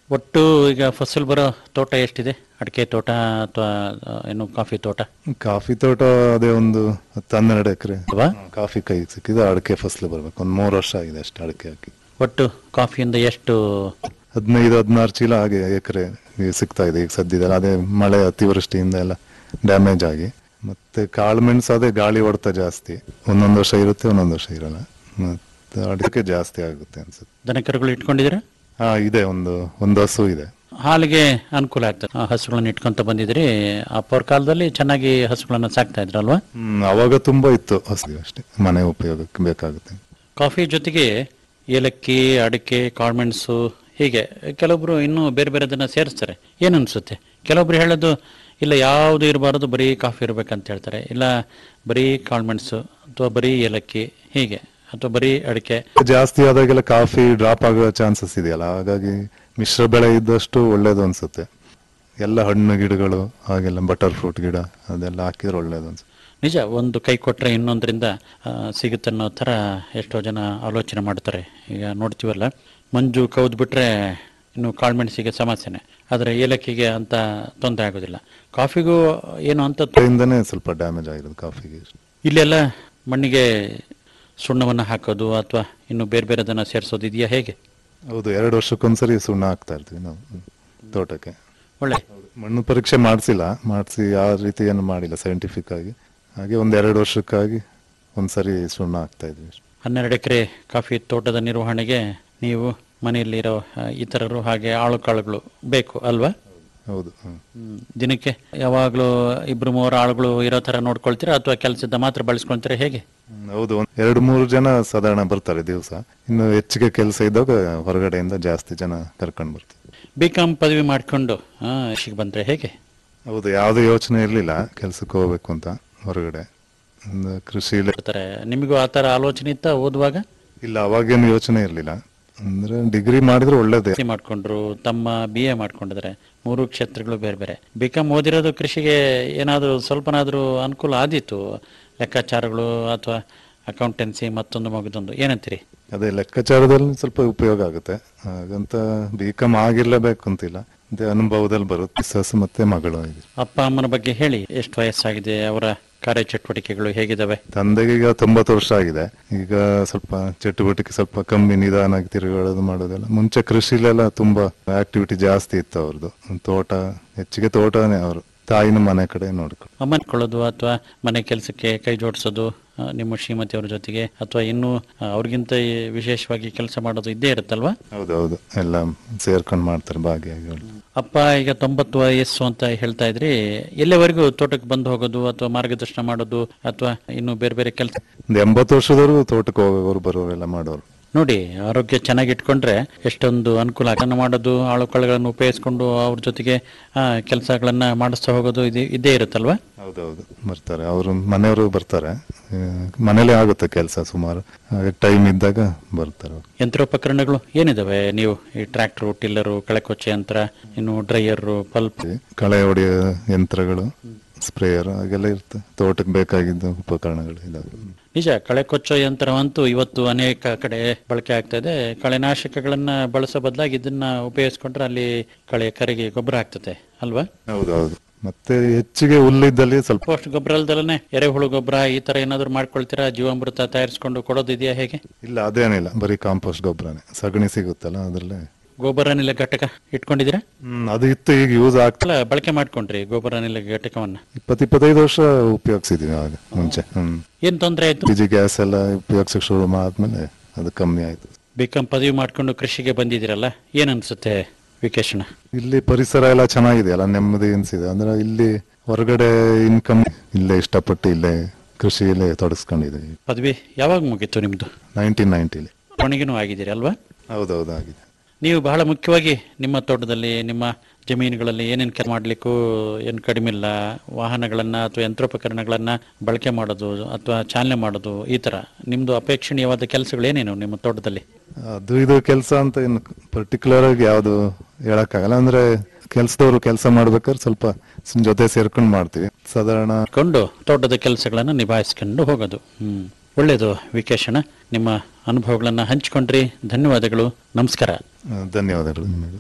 ಒಟ್ಟು ಈಗ ಫಸಲು ಬರೋ ತೋಟ ಎಷ್ಟಿದೆ ಅಡಿಕೆ ತೋಟ ಅಥವಾ ಏನು ಕಾಫಿ ತೋಟ ಕಾಫಿ ತೋಟ ಅದೇ ಒಂದು ಹತ್ತು ಹನ್ನೆರಡು ಎಕರೆ ಅಲ್ವಾ ಕಾಫಿ ಕೈಗೆ ಸಿಕ್ಕಿದೆ ಅಡಿಕೆ ಫಸಲು ಬರ್ಬೇಕು ಒಂದು ಮೂರು ವರ್ಷ ಆಗಿದೆ ಅಷ್ಟೇ ಅಡಿಕೆ ಹಾಕಿ ಒಟ್ಟು ಕಾಫಿಯಿಂದ ಎಷ್ಟು ಹದಿನೈದು ಹದಿನಾರು ಚೀಲ ಹಾಗೆ ಎಕರೆ ಸಿಗ್ತಾ ಇದೆ ಈಗ ಸದ್ಯದಲ್ಲಿ ಅದೇ ಮಳೆ ಅತಿವೃಷ್ಟಿಯಿಂದ ಎಲ್ಲ ಡ್ಯಾಮೇಜ್ ಆಗಿ ಮತ್ತೆ ಕಾಳು ಮೆಣಸು ಅದೇ ಗಾಳಿ ಹೊಡೆತ ಜಾಸ್ತಿ ಒಂದೊಂದು ವರ್ಷ ಇರುತ್ತೆ ಒಂದೊಂದು ವರ್ಷ ಇರಲ್ಲ ಮತ್ತೆ ಅಡಿಕೆ ಜಾಸ್ತಿ ಆಗುತ್ತೆ ಅನ್ಸುತ್ತೆ ದನಕರುಗಳು ಇಟ್ಕೊಂಡಿದ್ದೀರಾ ಹಾ ಇದೆ ಒಂದು ಒಂದು ಹಸು ಇದೆ ಹಾಲಿಗೆ ಅನುಕೂಲ ಆಗ್ತದೆ ಆ ಹಸುಗಳನ್ನ ಇಟ್ಕೊಂತ ಬಂದಿದ್ರಿ ಅಪ್ಪವ್ರ ಕಾಲದಲ್ಲಿ ಚೆನ್ನಾಗಿ ಹಸುಗಳನ್ನ ಸಾಕ್ತಾ ಇದ್ರಲ್ವಾ ಹ್ಮ್ ಅವಾಗ ತುಂಬಾ ಇತ್ತು ಹಸು ಅಷ್ಟೇ ಮನೆ ಉಪಯೋಗಕ್ಕೆ ಬೇಕಾಗುತ್ತೆ ಕಾಫಿ ಜೊತೆಗೆ ಏಲಕ್ಕಿ ಅಡಿಕೆ ಕಾಳ್ಮೆಣಸು ಹೀಗೆ ಕೆಲವೊಬ್ರು ಇನ್ನೂ ಬೇರೆ ಬೇರೆದನ್ನ ಸೇರಿಸ್ತಾರೆ ಏನು ಅನ್ಸುತ್ತೆ ಕೆಲವೊಬ್ರು ಹೇಳೋದು ಇಲ್ಲ ಯಾವುದು ಇರಬಾರದು ಬರೀ ಕಾಫಿ ಇರ್ಬೇಕಂತ ಹೇಳ್ತಾರೆ ಇಲ್ಲ ಬರೀ ಕಾಳ್ಮೆಣಸು ಅಥವಾ ಬರೀ ಏಲಕ್ಕಿ ಹೀಗೆ ಅಥವಾ ಬರೀ ಅಡಿಕೆ ಜಾಸ್ತಿ ಆದಾಗೆಲ್ಲ ಕಾಫಿ ಡ್ರಾಪ್ ಆಗೋ ಚಾನ್ಸಸ್ ಇದೆಯಲ್ಲ ಹಾಗಾಗಿ ಮಿಶ್ರ ಬೆಳೆ ಇದ್ದಷ್ಟು ಒಳ್ಳೇದು ಅನ್ಸುತ್ತೆ ಎಲ್ಲ ಹಣ್ಣು ಗಿಡಗಳು ಹಾಗೆಲ್ಲ ಬಟರ್ ಫ್ರೂಟ್ ಗಿಡ ಅದೆಲ್ಲ ಹಾಕಿದ್ರೆ ಒಳ್ಳೇದು ಅನ್ಸುತ್ತೆ ನಿಜ ಒಂದು ಕೈ ಕೊಟ್ಟರೆ ಇನ್ನೊಂದರಿಂದ ಆ, ಸಿಗುತ್ತನ್ನೋ ಥರ ಎಷ್ಟೋ ಜನ ಆಲೋಚನೆ ಮಾಡ್ತಾರೆ ಈಗ ನೋಡ್ತೀವಲ್ಲ ಮಂಜು ಕವ್ದು ಬಿಟ್ರೆ ಇನ್ನು ಕಾಳ್ಮೆಣಸಿಗೆ ಸಮಸ್ಯೆನೆ ಆದರೆ ಏಲಕ್ಕಿಗೆ ಅಂತ ತೊಂದರೆ ಆಗೋದಿಲ್ಲ ಕಾಫಿಗೂ ಏನು ಅಂತ ತೊ- ಅದರಿಂದನೇ ಸ್ವಲ್ಪ ಡ್ಯಾಮೇಜ್ ಆಗಿರೋದು ಕಾಫಿಗೆ ಇಲ್ಲೆಲ್ಲ ಮಣ್ಣಿಗೆ ಸುಣ್ಣವನ್ನು ಹಾಕೋದು ಅಥವಾ ಇನ್ನು ಬೇರೆ ಬೇರೆದನ್ನ ಸೇರಿಸೋದು ಇದೆಯಾ ಹೇಗೆ ಹೌದು ಎರಡು ವರ್ಷಕ್ಕೊಂದ್ಸರಿ ಸುಣ್ಣ ಹಾಕ್ತಾ ಇರ್ತೀವಿ ನಾವು ಹ್ಮ್. ತೋಟಕ್ಕೆ ಒಳ್ಳೆ ಮಣ್ಣು ಪರೀಕ್ಷೆ ಮಾಡಿಸಿಲ್ಲ ಮಾಡಿಸಿ ಯಾವ ರೀತಿ ಏನು ಮಾಡಿಲ್ಲ ಸೈಂಟಿಫಿಕ್ ಆಗಿ ಹಾಗೆ ಒಂದ್ ಎರಡು ವರ್ಷಕ್ಕಾಗಿ ಒಂದ್ಸರಿ ಸುಣ್ಣ ಹಾಕ್ತಾ ಇದ್ವಿ ಹನ್ನೆರಡು ಎಕರೆ ಕಾಫಿ ತೋಟದ ನಿರ್ವಹಣೆಗೆ ನೀವು ಮನೆಯಲ್ಲಿರೋ ಆ, ಇತರರು ಹಾಗೆ ಆಳು ಕಾಳುಗಳು ಬೇಕು ಅಲ್ವಾ ಹೌದು ಹ್ಮ್. ಹ್ಮ್. ದಿನಕ್ಕೆ ಯಾವಾಗಲೂ ಇಬ್ರು ಮೂವರು ಆಳುಗಳು ಇರೋ ತರ ನೋಡ್ಕೊಳ್ತೀರಾ ಅಥವಾ ಕೆಲಸದ ಮಾತ್ರ ಬಳಸ್ಕೊಳ್ತೀರಾ ಹೇಗೆ ಹ್ಮ್, ಹೌದು ಒಂದ್ ಎರಡು ಮೂರು ಜನ ಸಾಧಾರಣ ಬರ್ತಾರೆ ದಿವಸ ಇನ್ನು ಹೆಚ್ಚಿಗೆ ಕೆಲಸ ಇದ್ದಾಗ ಹೊರಗಡೆಯಿಂದ ಜಾಸ್ತಿ ಜನ ಕರ್ಕೊಂಡು ಬರ್ತಾರೆ ಬಿ ಕಾಮ್ ಪದವಿ ಮಾಡ್ಕೊಂಡು ಆ, ಇಲ್ಲಿಗೆ ಬಂದ್ರೆ ಹೇಗೆ ಹೌದು ಯಾವುದೇ ಯೋಚನೆ ಇರಲಿಲ್ಲ ಕೆಲ್ಸಕ್ಕೆ ಹೋಗ್ಬೇಕು ಅಂತ ಹೊರಗಡೆ ಒಂದು ಕೃಷಿಲಿ ಬರ್ತಾರೆ ನಿಮಗೂ ಆ ಥರ ಆಲೋಚನೆ ಇತ್ತ ಓದುವಾಗ ಇಲ್ಲ ಅವಾಗೇನು ಯೋಚನೆ ಇರಲಿಲ್ಲ ಅಂದ್ರೆ ಡಿಗ್ರಿ ಮಾಡಿದ್ರೆ ಒಳ್ಳೇದೇ BSc ಮಾಡ್ಕೊಂಡ್ರು ತಮ್ಮ ಬಿ ಎ ಮಾಡ್ಕೊಂಡಿದ್ದಾರೆ ಮೂರು ಕ್ಷೇತ್ರಗಳು ಬೇರೆ ಬೇರೆ ಬಿ ಕಾಮ್ ಓದಿರೋದು ಕೃಷಿಗೆ ಏನಾದರೂ ಸ್ವಲ್ಪನಾದರೂ ಅನುಕೂಲ ಆದೀತು ಲೆಕ್ಕಾಚಾರಗಳು ಅಥವಾ ಅಕೌಂಟೆನ್ಸಿ ಮತ್ತೊಂದು ಮಗದೊಂದು ಏನಂತೀರಿ ಅದೇ ಲೆಕ್ಕಾಚಾರದಲ್ಲಿ ಸ್ವಲ್ಪ ಉಪಯೋಗ ಆಗುತ್ತೆ ಹಾಗಂತ ಬಿ ಕಾಮ್ ಆಗಿರ್ಲೇಬೇಕು ಅಂತಿಲ್ಲ ಅದೇ ಅನುಭವದಲ್ಲಿ ಬರುತ್ತೆ ಸಸ್ ಮತ್ತೆ ಮಗಳು ಇದೆ ಅಪ್ಪ ಅಮ್ಮನ ಬಗ್ಗೆ ಹೇಳಿ ಎಷ್ಟು ವಯಸ್ಸಾಗಿದೆ ಅವರ ಕಾರ್ಯಚಟುವಟಿಕೆಗಳು ಹೇಗಿದ್ದಾವೆ ತಂದೆಗೆ ಈಗ ತೊಂಬತ್ತು ವರ್ಷ ಆಗಿದೆ ಈಗ ಸ್ವಲ್ಪ ಚಟುವಟಿಕೆ ಸ್ವಲ್ಪ ಕಮ್ಮಿ ನಿಧಾನಾಗಿ ತಿರುಗಾಡೋದು ಮಾಡೋದೆಲ್ಲ ಮುಂಚೆ ಕೃಷಿಲೆಲ್ಲ ತುಂಬಾ ಆಕ್ಟಿವಿಟಿ ಜಾಸ್ತಿ ಇತ್ತು ಅವ್ರದ್ದು ತೋಟ ಹೆಚ್ಚಿಗೆ ತೋಟನೇ ಅವರು ತಾಯಿನ ಮನೆ ಕಡೆ ನೋಡ್ಕೊಂಡು ಅಮ್ಮನ್ಕೊಳ್ಳೋದು ಅಥವಾ ಮನೆ ಕೆಲಸಕ್ಕೆ ಕೈ ಜೋಡಿಸೋದು ಆ, ನಿಮ್ಮ ಶ್ರೀಮತಿಯವರ ಜೊತೆಗೆ ಅಥವಾ ಇನ್ನೂ ಆ, ಅವ್ರಿಗಿಂತ ಈ ವಿಶೇಷವಾಗಿ ಕೆಲಸ ಮಾಡೋದು ಇದ್ದೇ ಇರುತ್ತಲ್ವಾ ಹೌದೌದು ಎಲ್ಲ ಸೇರ್ಕೊಂಡು ಮಾಡ್ತಾರೆ ಭಾಗಿಯಾಗಿ ಅಪ್ಪ ಈಗ ತೊಂಬತ್ತು ವಯಸ್ಸು ಅಂತ ಹೇಳ್ತಾ ಇದ್ರಿ ಎಲ್ಲಿವರೆಗೂ ತೋಟಕ್ಕೆ ಬಂದು ಹೋಗೋದು ಅಥವಾ ಮಾರ್ಗದರ್ಶನ ಮಾಡೋದು ಅಥವಾ ಇನ್ನು ಬೇರೆ ಬೇರೆ ಕೆಲಸ ಒಂದು ಎಂಬತ್ತು ವರ್ಷದವರೆಗೂ ತೋಟಕ್ಕೆ ಹೋಗೋರು ಬರೋರೆಲ್ಲ ಮಾಡೋರು ನೋಡಿ ಆರೋಗ್ಯ ಚೆನ್ನಾಗಿ ಇಟ್ಕೊಂಡ್ರೆ ಎಷ್ಟೊಂದು ಅನುಕೂಲ ಅದನ್ನ ಮಾಡೋದು ಆಳುಕಳುಗಳನ್ನು ಉಪಯೋಗಿಸ್ಕೊಂಡು ಅವ್ರ ಜೊತೆಗೆ ಕೆಲಸಗಳನ್ನ ಮಾಡಿಸ್ತಾ ಹೋಗೋದು ಇದು ಇದ್ದೇ ಇರುತ್ತಲ್ವಾ ಹೌದೌದು ಬರ್ತಾರೆ ಅವರು ಮನೆಯವರು ಬರ್ತಾರೆ ಆ, ಮನೇಲೆ ಆಗುತ್ತೆ ಕೆಲಸ ಸುಮಾರು ಹಾಗೆ ಟೈಮ್ ಇದ್ದಾಗ ಬರ್ತಾರೆ ಅವ್ರು. ಯಂತ್ರೋಪಕರಣಗಳು ಏನಿದಾವೆ ನೀವು ಈ ಟ್ರ್ಯಾಕ್ಟರ್ ಟಿಲ್ಲರು ಕಳೆಕೊಚ್ಚೆ ಯಂತ್ರ ಇನ್ನು ಡ್ರೈಯರ್ ಪಲ್ಪ್ ಕಳೆ ಹೊಡೆಯೋ ಯಂತ್ರಗಳು ಸ್ಪ್ರೇಯರ್ ಹಾಗೆಲ್ಲ ಇರುತ್ತೆ ತೋಟಕ್ಕೆ ಬೇಕಾಗಿದ್ದ ಉಪಕರಣಗಳು ಇದಾವೆ ನಿಜ ಕಳೆ ಕೊಚ್ಚೋ ಯಂತ್ರವಂತೂ ಇವತ್ತು ಅನೇಕ ಕಡೆ ಬಳಕೆ ಆಗ್ತಾ ಇದೆ ಕಳೆನಾಶಕಗಳನ್ನ ಬಳಸೋ ಬದಲಾಗಿ ಇದನ್ನ ಉಪಯೋಗಿಸ್ಕೊಂಡ್ರೆ ಅಲ್ಲಿ ಕಳೆ ಕರೆಗೆ ಗೊಬ್ಬರ ಆಗ್ತದೆ ಅಲ್ವಾ ಹೌದೌದು ಮತ್ತೆ ಹೆಚ್ಚಿಗೆ ಹುಲ್ಲಿದ್ದಲ್ಲಿ ಸ್ವಲ್ಪ ಪೋಸ್ಟ್ ಗೊಬ್ಬರ ಅಲ್ದಲನೆ ಎರೆಹುಳು ಗೊಬ್ಬರ ಈ ತರ ಏನಾದ್ರು ಮಾಡ್ಕೊಳ್ತೀರಾ ಜೀವಾಮೃತ ತಯಾರಿಸ್ಕೊಂಡು ಕೊಡೋದಿದೆಯಾ ಹೇಗೆ ಇಲ್ಲ ಅದೇನಿಲ್ಲ ಬರೀ ಕಾಂಪೋಸ್ಟ್ ಗೊಬ್ಬರನೇ ಸಗಣಿ ಸಿಗುತ್ತಲ್ಲ ಅದ್ರಲ್ಲೇ ಗೊಬ್ಬರ ಅನಿಲ ಘಟಕ ಇಟ್ಕೊಂಡಿದ್ದೀರಾ ಹ್ಮ್ ಅದು ಇತ್ತು ಈಗ ಯೂಸ್ ಆಗ್ತಾ ಅಲ್ಲ ಬಳಕೆ ಮಾಡ್ಕೊಂಡ್ರಿ ಗೊಬ್ಬರ ಅನಿಲ ಘಟಕವನ್ನ ಇಪ್ಪತ್ ಇಪ್ಪತ್ತೈದು ವರ್ಷ ಉಪಯೋಗಿಸಿದೀವಿ ಆಗ ಮುಂಚೆ ಹ್ಮ್ ಏನ್ ತೊಂದರೆ ಆಯ್ತು ಪಿ ಜಿ ಗ್ಯಾಸ್ ಎಲ್ಲ ಉಪಯೋಗಿಸಕ್ ಶುರು ಆದ್ಮೇಲೆ ಅದು ಕಮ್ಮಿ ಆಯ್ತು ಬಿಕಾಂ ಪದವಿ ಮಾಡ್ಕೊಂಡು ಕೃಷಿಗೆ ಬಂದಿದ್ದೀರಲ್ಲ ಏನ್ ಅನ್ಸುತ್ತೆ ವಿಕೇಶನ ಇಲ್ಲಿ ಪರಿಸರ ಎಲ್ಲ ಚೆನ್ನಾಗಿದೆಯಲ್ಲ ನೆಮ್ಮದಿ ಅನ್ಸಿದೆ ಅಂದ್ರೆ ಇಲ್ಲಿ ಹೊರಗಡೆ ಇನ್ಕಮ್ ಇಲ್ಲೇ ಇಷ್ಟಪಟ್ಟು ಇಲ್ಲೇ ಕೃಷಿಯಲ್ಲೇ ತೊಡಗಿಸ್ಕೊಂಡಿದ್ದೀವಿ ಪದವಿ ಯಾವಾಗ ಮುಗೀತು ನಿಮ್ದು ನೈನ್ಟೀನ್ ನೈನ್ಟಿಲಿ ಕೊನೆಗೇನು ಆಗಿದ್ದೀರಿ ಅಲ್ವಾ ಹೌದೌದು ಆಗಿದೆ ನೀವು ಬಹಳ ಮುಖ್ಯವಾಗಿ ನಿಮ್ಮ ತೋಟದಲ್ಲಿ ನಿಮ್ಮ ಜಮೀನುಗಳಲ್ಲಿ ಏನೇನು ಕೆಲಸ ಮಾಡ್ಲಿಕ್ಕೂ ಏನು ಕಡಿಮೆ ಇಲ್ಲ ವಾಹನಗಳನ್ನ ಅಥವಾ ಯಂತ್ರೋಪಕರಣಗಳನ್ನ ಬಳಕೆ ಮಾಡೋದು ಅಥವಾ ಚಾಲನೆ ಮಾಡೋದು ಈ ತರ ನಿಮ್ದು ಅಪೇಕ್ಷಣೀಯವಾದ ಕೆಲಸಗಳು ಏನೇನು ನಿಮ್ಮ ತೋಟದಲ್ಲಿ ಅದು ಇದು ಕೆಲಸ ಅಂತ ಏನು ಪರ್ಟಿಕ್ಯುಲರ್ ಆಗಿ ಯಾವುದು ಹೇಳಕ್ಕಾಗಲ್ಲ ಅಂದ್ರೆ ಕೆಲ್ಸದವ್ರು ಕೆಲಸ ಮಾಡ್ಬೇಕಾದ್ರೆ ಸ್ವಲ್ಪ ಸ್- ಜೊತೆ ಸೇರ್ಕೊಂಡು ಮಾಡ್ತೀವಿ ಸಾಧಾರಣ ಕೊಂಡು ತೋಟದ ಕೆಲಸಗಳನ್ನ ನಿಭಾಯಿಸ್ಕೊಂಡು ಹೋಗೋದು ಹ್ಮ್ ಒಳ್ಳೇದು ವಿಕೇಶನ ನಿಮ್ಮ ಅನುಭವಗಳನ್ನ ಹಂಚಿಕೊಂಡ್ರಿ ಧನ್ಯವಾದಗಳು ನಮಸ್ಕಾರ ಆ, ಧನ್ಯವಾದಗಳು ನಿಮಗೆ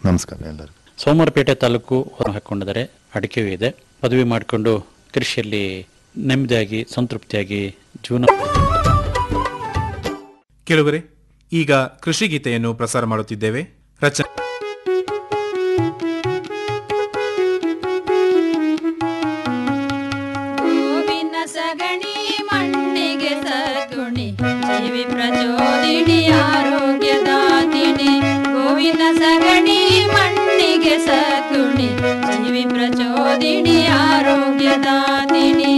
ನಮಸ್ಕಾರ ಎಲ್ಲರಿಗೂ ಸೋಮವಾರಪೇಟೆ ತಾಲೂಕು ಹಾಕೊಂಡಿದ್ದಾರೆ ಅಡಿಕೆಯೂ ಇದೆ ಪದವಿ ಮಾಡಿಕೊಂಡು ಕೃಷಿಯಲ್ಲಿ ನೆಮ್ಮದಿಯಾಗಿ ಸಂತೃಪ್ತಿಯಾಗಿ ಜೀವನ ಕೇಳುವರೆ ಈಗ ಕೃಷಿ ಗೀತೆಯನ್ನು ಪ್ರಸಾರ ಮಾಡುತ್ತಿದ್ದೇವೆ ರಚನೆ ಗೋವಿನ ಸಗಣಿ ಮಣ್ಣಿಗೆ ಸಗುಣಿ ಜೀವಿ ಪ್ರಚೋದಿನಿ ಆರೋಗ್ಯದಾತಿನಿ ಗೋವಿನ ಸಗಣಿ ಮಣ್ಣಿಗೆ ಸಗುಣಿ ಜೀವಿ ಪ್ರಚೋದಿನಿ ಆರೋಗ್ಯದಾತಿನಿ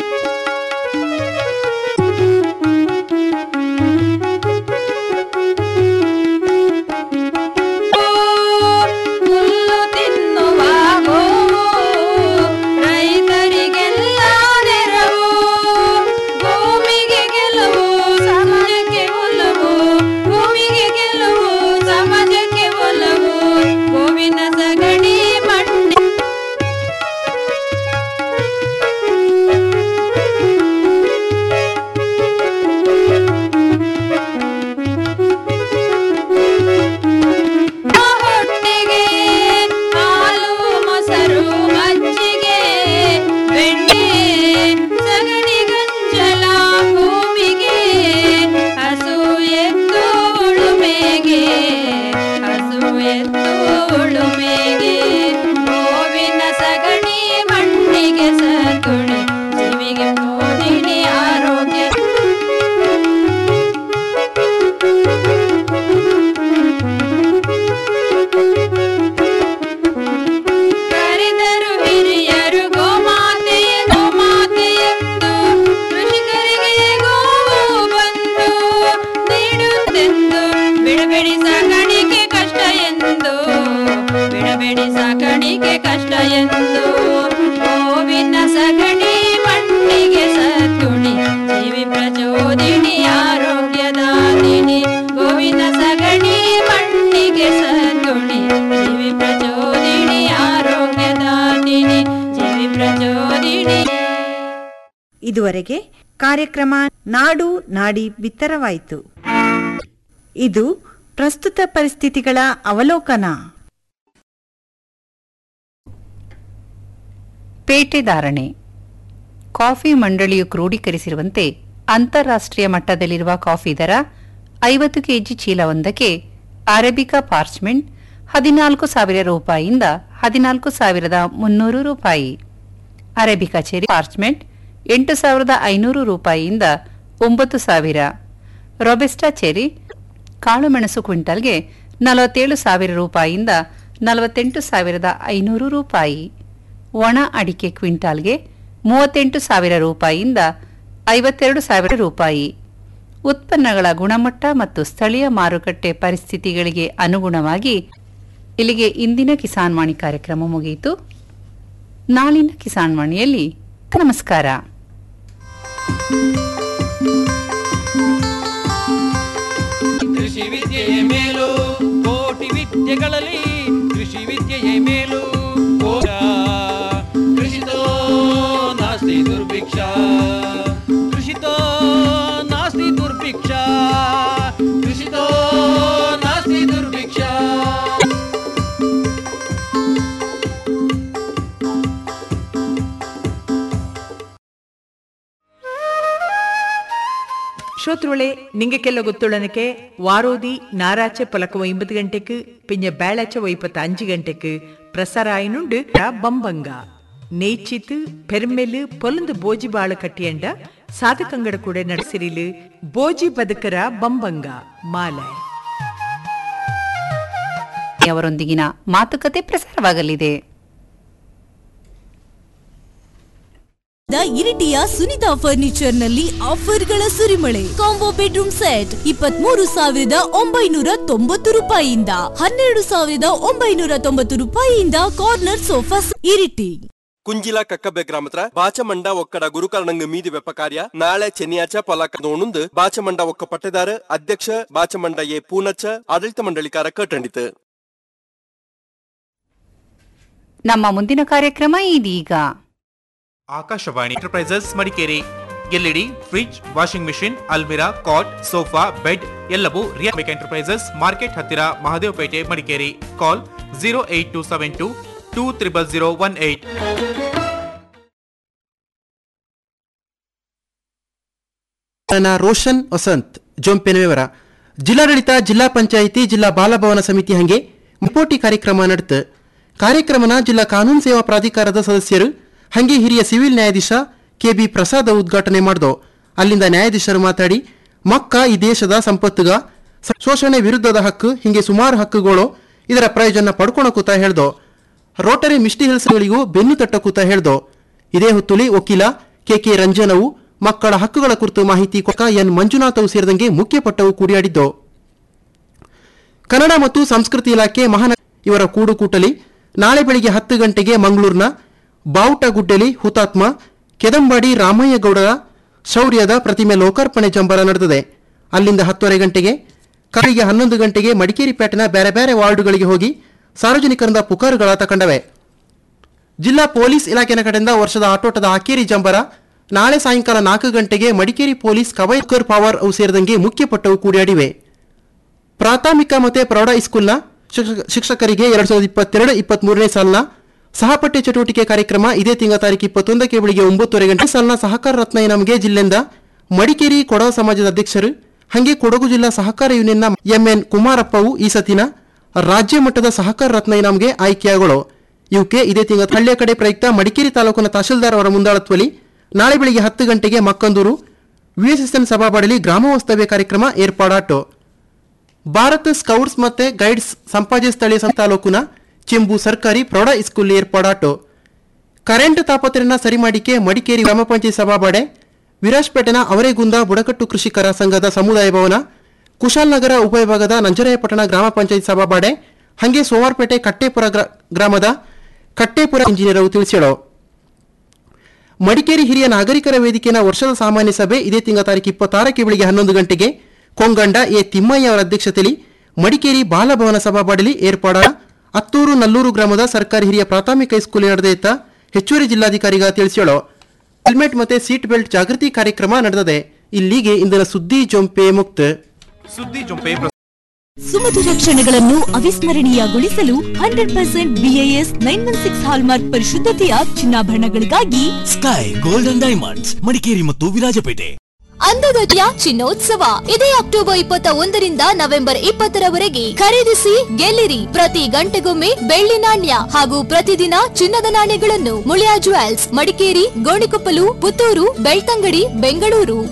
ಹುಲ್ಲು ತಿನ್ನುವ ಗೋವು ರೈತರಿಗೆಲ್ಲ ನೆರವು ಭೂಮಿಗೆ ಗೆಲುವು ಸಮಾಜಕ್ಕೆ ಒಲವು ಭೂಮಿಗೆ ಗೆಲುವು ಸಮಾಜಕ್ಕೆ ಒಲವು ಗೋವಿನ ಸಗಣಿ ಮಣ್ಣಿ ಹೊಟ್ಟೆಗೆ ಹಾಲು ಮೊಸರು ಮಜ್ಜಿಗೆ ಬೆಣ್ಣೆ ಸಗಣಿ ಗಂಜಲ ಭೂಮಿಗೆ ಹಸು ಎತ್ತು ಉಳುಮೆಗೆ ಹಸು ಎತ್ತು ಉಳುಮೆಗೆ ಗೋವಿನ ಸಗಣಿ ಮಣ್ಣಿಗೆ ಸಗುಣಿ ಜೀವಿಗೆ ಮೋದಿನಿ ಆರೋಗ್ಯ ಕರೆದರು ಹಿರಿಯರು ಗೋಮಾತೆಯ ಗೋಮಾತೆಯೆಂದು ಕೃಷಿಕರಿಗೆ ಗೋವು ಬಂದು ನೀಡುತ್ತೆಂದು ಬಿಡಬೇಡಿ ಸಾಕಾಣಿಕೆ ಕಷ್ಟ ಎಂದು ಬಿಡಬೇಡಿ ಸಾಕಾಣಿಕೆ ಕಷ್ಟ ಎಂದು ಗೋವಿನ ಸಗಣಿ ಮಣ್ಣಿಗೆ ಸದ್ಗುಣಿ ಜೀವಿ ಪ್ರಚೋದಿನಿ ಆರೋಗ್ಯದಾದಿನಿ ಗೋವಿನ ಸಗಣಿ ಮಣ್ಣಿಗೆ ಸದ್ಗುಣಿ ಜೀವಿ ಪ್ರಚೋದಿನಿ ಆರೋಗ್ಯದಾದಿನಿ ಜೀವಿ ಪ್ರಚೋದಿನಿ ಇದುವರೆಗೆ ಕಾರ್ಯಕ್ರಮ ನಾಡು ನಾಡಿ ಬಿತ್ತರವಾಯಿತು ಇದು ಪ್ರಸ್ತುತ ಪರಿಸ್ಥಿತಿಗಳ ಅವಲೋಕನ ಪೇಟೆ ಧಾರಣೆ ಕಾಫಿ ಮಂಡಳಿಯು ಕ್ರೋಢೀಕರಿಸಿರುವಂತೆ ಅಂತಾರಾಷ್ಟ್ರೀಯ ಮಟ್ಟದಲ್ಲಿರುವ ಕಾಫಿ ದರ ಐವತ್ತು ಕೆಜಿ ಚೀಲವೊಂದಕ್ಕೆ ಅರೇಬಿಕಾ ಪಾರ್ಚ್ಮೆಂಟ್ ಹದಿನಾಲ್ಕು ಸಾವಿರ ರೂಪಾಯಿಯಿಂದ ಹದಿನಾಲ್ಕು ಸಾವಿರದ ಮುನ್ನೂರು ರೂಪಾಯಿ ಅರೇಬಿಕಾ ಚೆರಿ ಪಾರ್ಚ್ಮೆಂಟ್ ಎಂಟು ಸಾವಿರದ ಐನೂರು ರೂಪಾಯಿಯಿಂದ ಒಂಬತ್ತು ಸಾವಿರ ರೊಬೆಸ್ಟಾ ಚೆರಿ ಕಾಳುಮೆಣಸು ಕ್ವಿಂಟಲ್ಗೆ ನಲವತ್ತೇಳು ಸಾವಿರ ರೂಪಾಯಿಯಿಂದ ನಲವತ್ತೆಂಟು ಸಾವಿರದ ಐನೂರು ರೂಪಾಯಿ ಒಣ ಅಡಿಕೆ ಕ್ವಿಂಟಾಲ್ಗೆ ಮೂವತ್ತೆಂಟು ಸಾವಿರ ರೂಪಾಯಿಯಿಂದ ಐವತ್ತೆರಡು ಸಾವಿರ ರೂಪಾಯಿ ಉತ್ಪನ್ನಗಳ ಗುಣಮಟ್ಟ ಮತ್ತು ಸ್ಥಳೀಯ ಮಾರುಕಟ್ಟೆ ಪರಿಸ್ಥಿತಿಗಳಿಗೆ ಅನುಗುಣವಾಗಿ ಇಲ್ಲಿಗೆ ಇಂದಿನ ಕಿಸಾನ್ ವಾಣಿ ಕಾರ್ಯಕ್ರಮ ಮುಗಿಯಿತು ನಾಳಿನ ಕಿಸಾನ್ ವಾಣಿಯಲ್ಲಿ ನಮಸ್ಕಾರ ಕೃಷಿ ವಿದ್ಯೆಯ ಮೇಲು ಕೋಟಿ ವಿದ್ಯೆಗಳಲ್ಲಿ ಕೃಷಿ ವಿದ್ಯೆಯ ಮೇಲು ಕೋಶ ಕೃಷಿತೋ ನಾಸ್ತಿ ದುರ್ಭಿಕ್ಷ ಕೃಷಿತೋ ನಾಸ್ತಿ ದುರ್ಭಿಕ್ಷ ಕೃಷಿತೋ ನಾಸ್ತಿ ದುರ್ಭಿಕ್ಷ ഷോത്രുളെ നിങ്ങൾക്കെല്ലാം ഗൊത്തുള്ളനക്ക് വാരോതി ഞായറാഴ്ച പുലക്കം ഒമ്പത് ഗಂಟೆക്ക് പിന്നെ വ്യാഴാഴ്ച വൈപ്പത്ത് അഞ്ച് ഗಂಟೆക്ക് പ്രസാരായനുണ്ട് ബമ്പങ്ക ನೇಚಿತ್ ಪೆರ್ಮೆಲ್ ಪೊಲಂದು ಬೋಜಿ ಬಾಳ ಕಟ್ಟಿಯಂಡ ಸಾಧಕಂಗಡ ಕೂಡ ನಡೆಸಿರಿಲು ಬೋಜಿ ಬದುಕರ ಬಂಬಂಗ ಮಾಲೆ ಅವರೊಂದಿಗಿನ ಮಾತುಕತೆ ಪ್ರಸಾರವಾಗಲಿದೆ ಇರಿಟಿಯ ಸುನಿತಾ ಫರ್ನಿಚರ್ ನಲ್ಲಿ ಆಫರ್ಗಳ ಸುರಿಮಳೆ ಕಾಂಬೋ ಬೆಡ್ರೂಮ್ ಸೆಟ್ ಇಪ್ಪತ್ಮೂರು ಸಾವಿರದ ಒಂಬೈನೂರ ತೊಂಬತ್ತು ರೂಪಾಯಿಯಿಂದ ಹನ್ನೆರಡು ಸಾವಿರದ ಒಂಬೈನೂರ ತೊಂಬತ್ತು ರೂಪಾಯಿಯಿಂದ ಕಾರ್ನರ್ ಸೋಫಾ ಇರಿಟಿ ಕುಂಜಿಲ ಕಕ್ಕಬ್ಬೆ ಗ್ರಾಮತ್ರ ಬಾಚಮಂಡ ಒಕ್ಕಡ ಗುರುಕರ್ಣಂಗ್ ಮೀದಿ ವೆಪ್ಪ ಕಾರ್ಯ ನಾಳೆ ಚೆನ್ನಿಯಾಚ ಪಲಕ ನೋಣುಂದು ಬಾಚಮಂಡ ಒಕ್ಕ ಪಟ್ಟೆದಾರ ಅಧ್ಯಕ್ಷ ಬಾಚಮಂಡ ಎ ಪೂನಚ್ಚ ಆಡಳಿತ ಮಂಡಳಿಕಾರ ಕಟ್ಟಂಡಿತು ನಮ್ಮ ಮುಂದಿನ ಕಾರ್ಯಕ್ರಮ ಇದೀಗ Akashvani enterprises Madikeri LED fridge washing machine ಅಲ್ಮಿರಾ ಕಾಟ್ ಸೋಫಾ ಬೆಡ್ ಎಲ್ಲವೂ ರಿಯಾ ಎಂಟರ್ಪ್ರೈಸಸ್ ಮಾರ್ಕೆಟ್ ಹತ್ತಿರ Mahadevpet Madikeri call zero eight two seven two two triple zero one eight ನ ರೋಷನ್ ವಸಂತ್ ಜೊಂಪೆನ ವಿವರ ಜಿಲ್ಲಾಡಳಿತ ಜಿಲ್ಲಾ ಪಂಚಾಯಿತಿ ಜಿಲ್ಲಾ ಬಾಲಭವನ ಸಮಿತಿ ಹಂಗೆ ಮುಪೋಟಿ ಕಾರ್ಯಕ್ರಮ ನಡೆತು ಕಾರ್ಯಕ್ರಮನ ಜಿಲ್ಲಾ ಕಾನೂನು ಸೇವಾ ಪ್ರಾಧಿಕಾರದ ಸದಸ್ಯರು ಹಂಗೆ ಹಿರಿಯ ಸಿವಿಲ್ ನ್ಯಾಯಾಧೀಶ ಕೆ ಬಿ ಪ್ರಸಾದ್ ಉದ್ಘಾಟನೆ ಮಾಡ್ದೋ ಅಲ್ಲಿಂದ ನ್ಯಾಯಾಧೀಶರು ಮಾತಾಡಿ ಮಕ್ಕ ಈ ದೇಶದ ಸಂಪತ್ತುಗ ಸ- ಶೋಷಣೆ ವಿರುದ್ಧದ ಹಕ್ಕು ಹಿಂಗೆ ಸುಮಾರು ಹಕ್ಕುಗಳು ಇದರ ಪ್ರಯೋಜನ ಪಡ್ಕೊಳಕೂತ ಹೇಳ್ದೋ ರೋಟರಿ ಮಿಸ್ಟಿ ಹಿಲ್ಸ್ಗಳಿಗೂ ಬೆನ್ನು ತಟ್ಟಕೂತ ಹೇಳ್ದೋ ಇದೇ ಹೊತ್ತುಲಿ ವಕೀಲ ಕೆ ಕೆ ರಂಜನವು ಮಕ್ಕಳ ಹಕ್ಕುಗಳ ಕುರಿತು ಮಾಹಿತಿ ಕೊಕ್ಕ ಎನ್ ಮಂಜುನಾಥವು ಸೇರಿದಂಗೆ ಮುಖ್ಯ ಪಟ್ಟವು ಕೂಡಿಯಾಡಿದ್ದು ಕನ್ನಡ ಮತ್ತು ಸಂಸ್ಕೃತಿ ಇಲಾಖೆ ಮಹಾನ ಇವರ ಕೂಡುಕೂಟಲಿ ನಾಳೆ ಬೆಳಿಗ್ಗೆ ಹತ್ತು ಗಂಟೆಗೆ ಮಂಗಳೂರಿನ ಬಾವುಟಗುಡ್ಡಲಿ ಹುತಾತ್ಮ ಕೆದಂಬಾಡಿ ರಾಮಯ್ಯಗೌಡರ ಶೌರ್ಯದ ಪ್ರತಿಮೆ ಲೋಕಾರ್ಪಣೆ ಜಂಬರ ನಡೆದಿದೆ ಅಲ್ಲಿಂದ ಹತ್ತುವರೆ ಗಂಟೆಗೆ ಕಡೆಗೆ ಹನ್ನೊಂದು ಗಂಟೆಗೆ ಮಡಿಕೇರಿ ಪೇಟೆನ ಬೇರೆ ಬೇರೆ ವಾರ್ಡುಗಳಿಗೆ ಹೋಗಿ ಸಾರ್ವಜನಿಕರಿಂದ ಪುಕಾರುಗಳ ತಕೊಂಡವೆ ಜಿಲ್ಲಾ ಪೊಲೀಸ್ ಇಲಾಖೆನ ಕಡೆಯಿಂದ ವರ್ಷದ ಆಟೋಟದ ಆಕೇರಿ ಜಂಬರ ನಾಳೆ ಸಾಯಂಕಾಲ ನಾಲ್ಕು ಗಂಟೆಗೆ ಮಡಿಕೇರಿ ಪೊಲೀಸ್ ಕವೈಕರ್ ಪವರ್ ಅವು ಸೇರಿದಂಗೆ ಮುಖ್ಯ ಪಟ್ಟವು ಕೂಡಿಯಾಡಿವೆ ಪ್ರಾಥಮಿಕ ಮತ್ತು ಪ್ರೌಢ ಹೈಸ್ಕೂಲ್ನ ಶಿಕ್ಷಕ- ಶಿಕ್ಷಕರಿಗೆ ಎರಡ್ ಸಾವಿರದ ಇಪ್ಪತ್ತೆರಡು ಇಪ್ಪತ್ಮೂರನೇ ಸಾಲಿನ ಸಹಪಠ್ಯ ಚಟುವಟಿಕೆ ಕಾರ್ಯಕ್ರಮ ಇದೇ ತಿಂಗಳ ತಾರೀಕು ಇಪ್ಪತ್ತೊಂದಕ್ಕೆ ಬೆಳಿಗ್ಗೆ ಒಂಬತ್ತುವರೆ ಗಂಟೆ ಸಾಲಿನ ಸಹಕಾರ ರತ್ನ ನಮಗೆ ಜಿಲ್ಲೆಯಿಂದ ಮಡಿಕೇರಿ ಕೊಡವ ಸಮಾಜದ ಅಧ್ಯಕ್ಷರು ಹಂಗೆ ಕೊಡಗು ಜಿಲ್ಲಾ ಸಹಕಾರ ಯೂನಿಯನ್ನ ಎಂಎನ್ ಕುಮಾರಪ್ಪವು ಈ ಸತಿನ ರಾಜ್ಯ ಮಟ್ಟದ ಸಹಕಾರ ರತ್ನ ಇನಾಮ್ಗೆ ಆಯ್ಕೆಯಾಗಳು ಇವಕ್ಕೆ ಇದೇ ತಿಂಗಳ ಹಳ್ಳಿಯ ಕಡೆ ಪ್ರಯುಕ್ತ ಮಡಿಕೇರಿ ತಾಲೂಕಿನ ತಹಶೀಲ್ದಾರ್ ಅವರ ಮುಂದಾಳತ್ವದಲ್ಲಿ ನಾಳೆ ಬೆಳಿಗ್ಗೆ ಹತ್ತು ಗಂಟೆಗೆ ಮಕ್ಕಂದೂರು ವಿಎಸ್ಎಸ್ಎನ್ ಸಭಾಬಾಡಲಿ ಗ್ರಾಮ ವಾಸ್ತವ್ಯ ಕಾರ್ಯಕ್ರಮ ಏರ್ಪಾಡಾಟು ಭಾರತ ಸ್ಕೌಟ್ಸ್ ಮತ್ತೆ ಗೈಡ್ಸ್ ಸಂಪಾಜೆ ಸ್ಥಳೀಯ ಸಂ- ತಾಲೂಕಿನ ಚೆಂಬು ಸರ್ಕಾರಿ ಪ್ರೌಢ ಸ್ಕೂಲ್ ಏರ್ಪಾಡಾಟು ಕರೆಂಟ್ ತಾಪತ್ರನ ಸರಿ ಮಾಡಿಕೆ ಮಡಿಕೇರಿ ಗ್ರಾಮ ಪಂಚಾಯತ್ ಸಭಾಬಾಡೆ ವಿರಾಜ್ಪೇಟೆನ ಅವರೇಗುಂದ ಬುಡಕಟ್ಟು ಕೃಷಿಕರ ಸಂಘದ ಸಮುದಾಯ ಭವನ ಕುಶಾಲನಗರ ಉಪವಿಭಾಗದ ನಂಜರಾಯಪಟ್ಟಣ ಗ್ರಾಮ ಪಂಚಾಯತ್ ಸಭಾಬಾಡೆ ಹಂಗೆ ಸೋಮಾರ್ಪೇಟೆ ಕಟ್ಟೇಪುರ ಗ್ರಾ- ಗ್ರಾಮದ ಕಟ್ಟೇಪುರ ಇಂಜಿನಿಯರ್ ತಿಳಿಸಿದರು ಮಡಿಕೇರಿ ಹಿರಿಯ ನಾಗರಿಕರ ವೇದಿಕೆಯ ವರ್ಷದ ಸಾಮಾನ್ಯ ಸಭೆ ಇದೇ ತಿಂಗಳ ತಾರೀಕು ಇಪ್ಪತ್ತಾರಕ್ಕೆ ಬೆಳಿಗ್ಗೆ ಹನ್ನೊಂದು ಗಂಟೆಗೆ ಕೊಂಗಂಡ ಎ ತಿಮ್ಮಯ್ಯ ಅವರ ಅಧ್ಯಕ್ಷತೆಯಲ್ಲಿ ಮಡಿಕೇರಿ ಬಾಲಭವನ ಸಭಾಬಾಡಲಿ ಏರ್ಪಾಡ ಅತ್ತೂರು ನಲ್ಲೂರು ಗ್ರಾಮದ ಸರ್ಕಾರಿ ಹಿರಿಯ ಪ್ರಾಥಮಿಕ ಹೈಸ್ಕೂಲ್ ನಡೆದೈತ ಹೆಚ್ಚುವರಿ ಜಿಲ್ಲಾಧಿಕಾರಿಗ ತಿಳಿಸ್ಯಾಳು ಹೆಲ್ಮೆಟ್ ಮತ್ತೆ ಸೀಟ್ ಬೆಲ್ಟ್ ಜಾಗೃತಿ ಕಾರ್ಯಕ್ರಮ ನಡೆದಿದೆ ಇಲ್ಲಿಗೆ ಇಂದಿನ ಸುದ್ದಿ ಜೊಂಪೆ ಮುಕ್ತ ಸುದ್ದಿ ಜೊಂಪೆ ಸುಮಧುರ ಕ್ಷಣಗಳನ್ನು ಅವಿಸ್ಮರಣೀಯಗೊಳಿಸಲು hundred percent BIS nine one six hallmark ಪರಿಶುದ್ಧತೆಯ ಚಿನ್ನಾಭರಣಗಳಿಗಾಗಿ ಸ್ಕೈ ಗೋಲ್ಡನ್ ಡೈಮಂಡ್ಸ್ ಮಡಿಕೇರಿ ಮತ್ತು ವಿರಾಜಪೇಟೆ ಅಂದಗತಿಯ ಚಿನ್ನೋತ್ಸವ ಇದೇ ಅಕ್ಟೋಬರ್ ಇಪ್ಪತ್ತ ಒಂದರಿಂದ ನವೆಂಬರ್ ಇಪ್ಪತ್ತರವರೆಗೆ ಖರೀದಿಸಿ ಗೆಲ್ಲಿರಿ ಪ್ರತಿ ಗಂಟೆಗೊಮ್ಮೆ ಬೆಳ್ಳಿ ನಾಣ್ಯ ಹಾಗೂ ಪ್ರತಿದಿನ ಚಿನ್ನದ ನಾಣ್ಯಗಳನ್ನು ಮುಳಿಯಾ ಜುವೆಲ್ಸ್ ಮಡಿಕೇರಿ ಗೋಣಿಕೊಪ್ಪಲು ಪುತ್ತೂರು ಬೆಳ್ತಂಗಡಿ ಬೆಂಗಳೂರು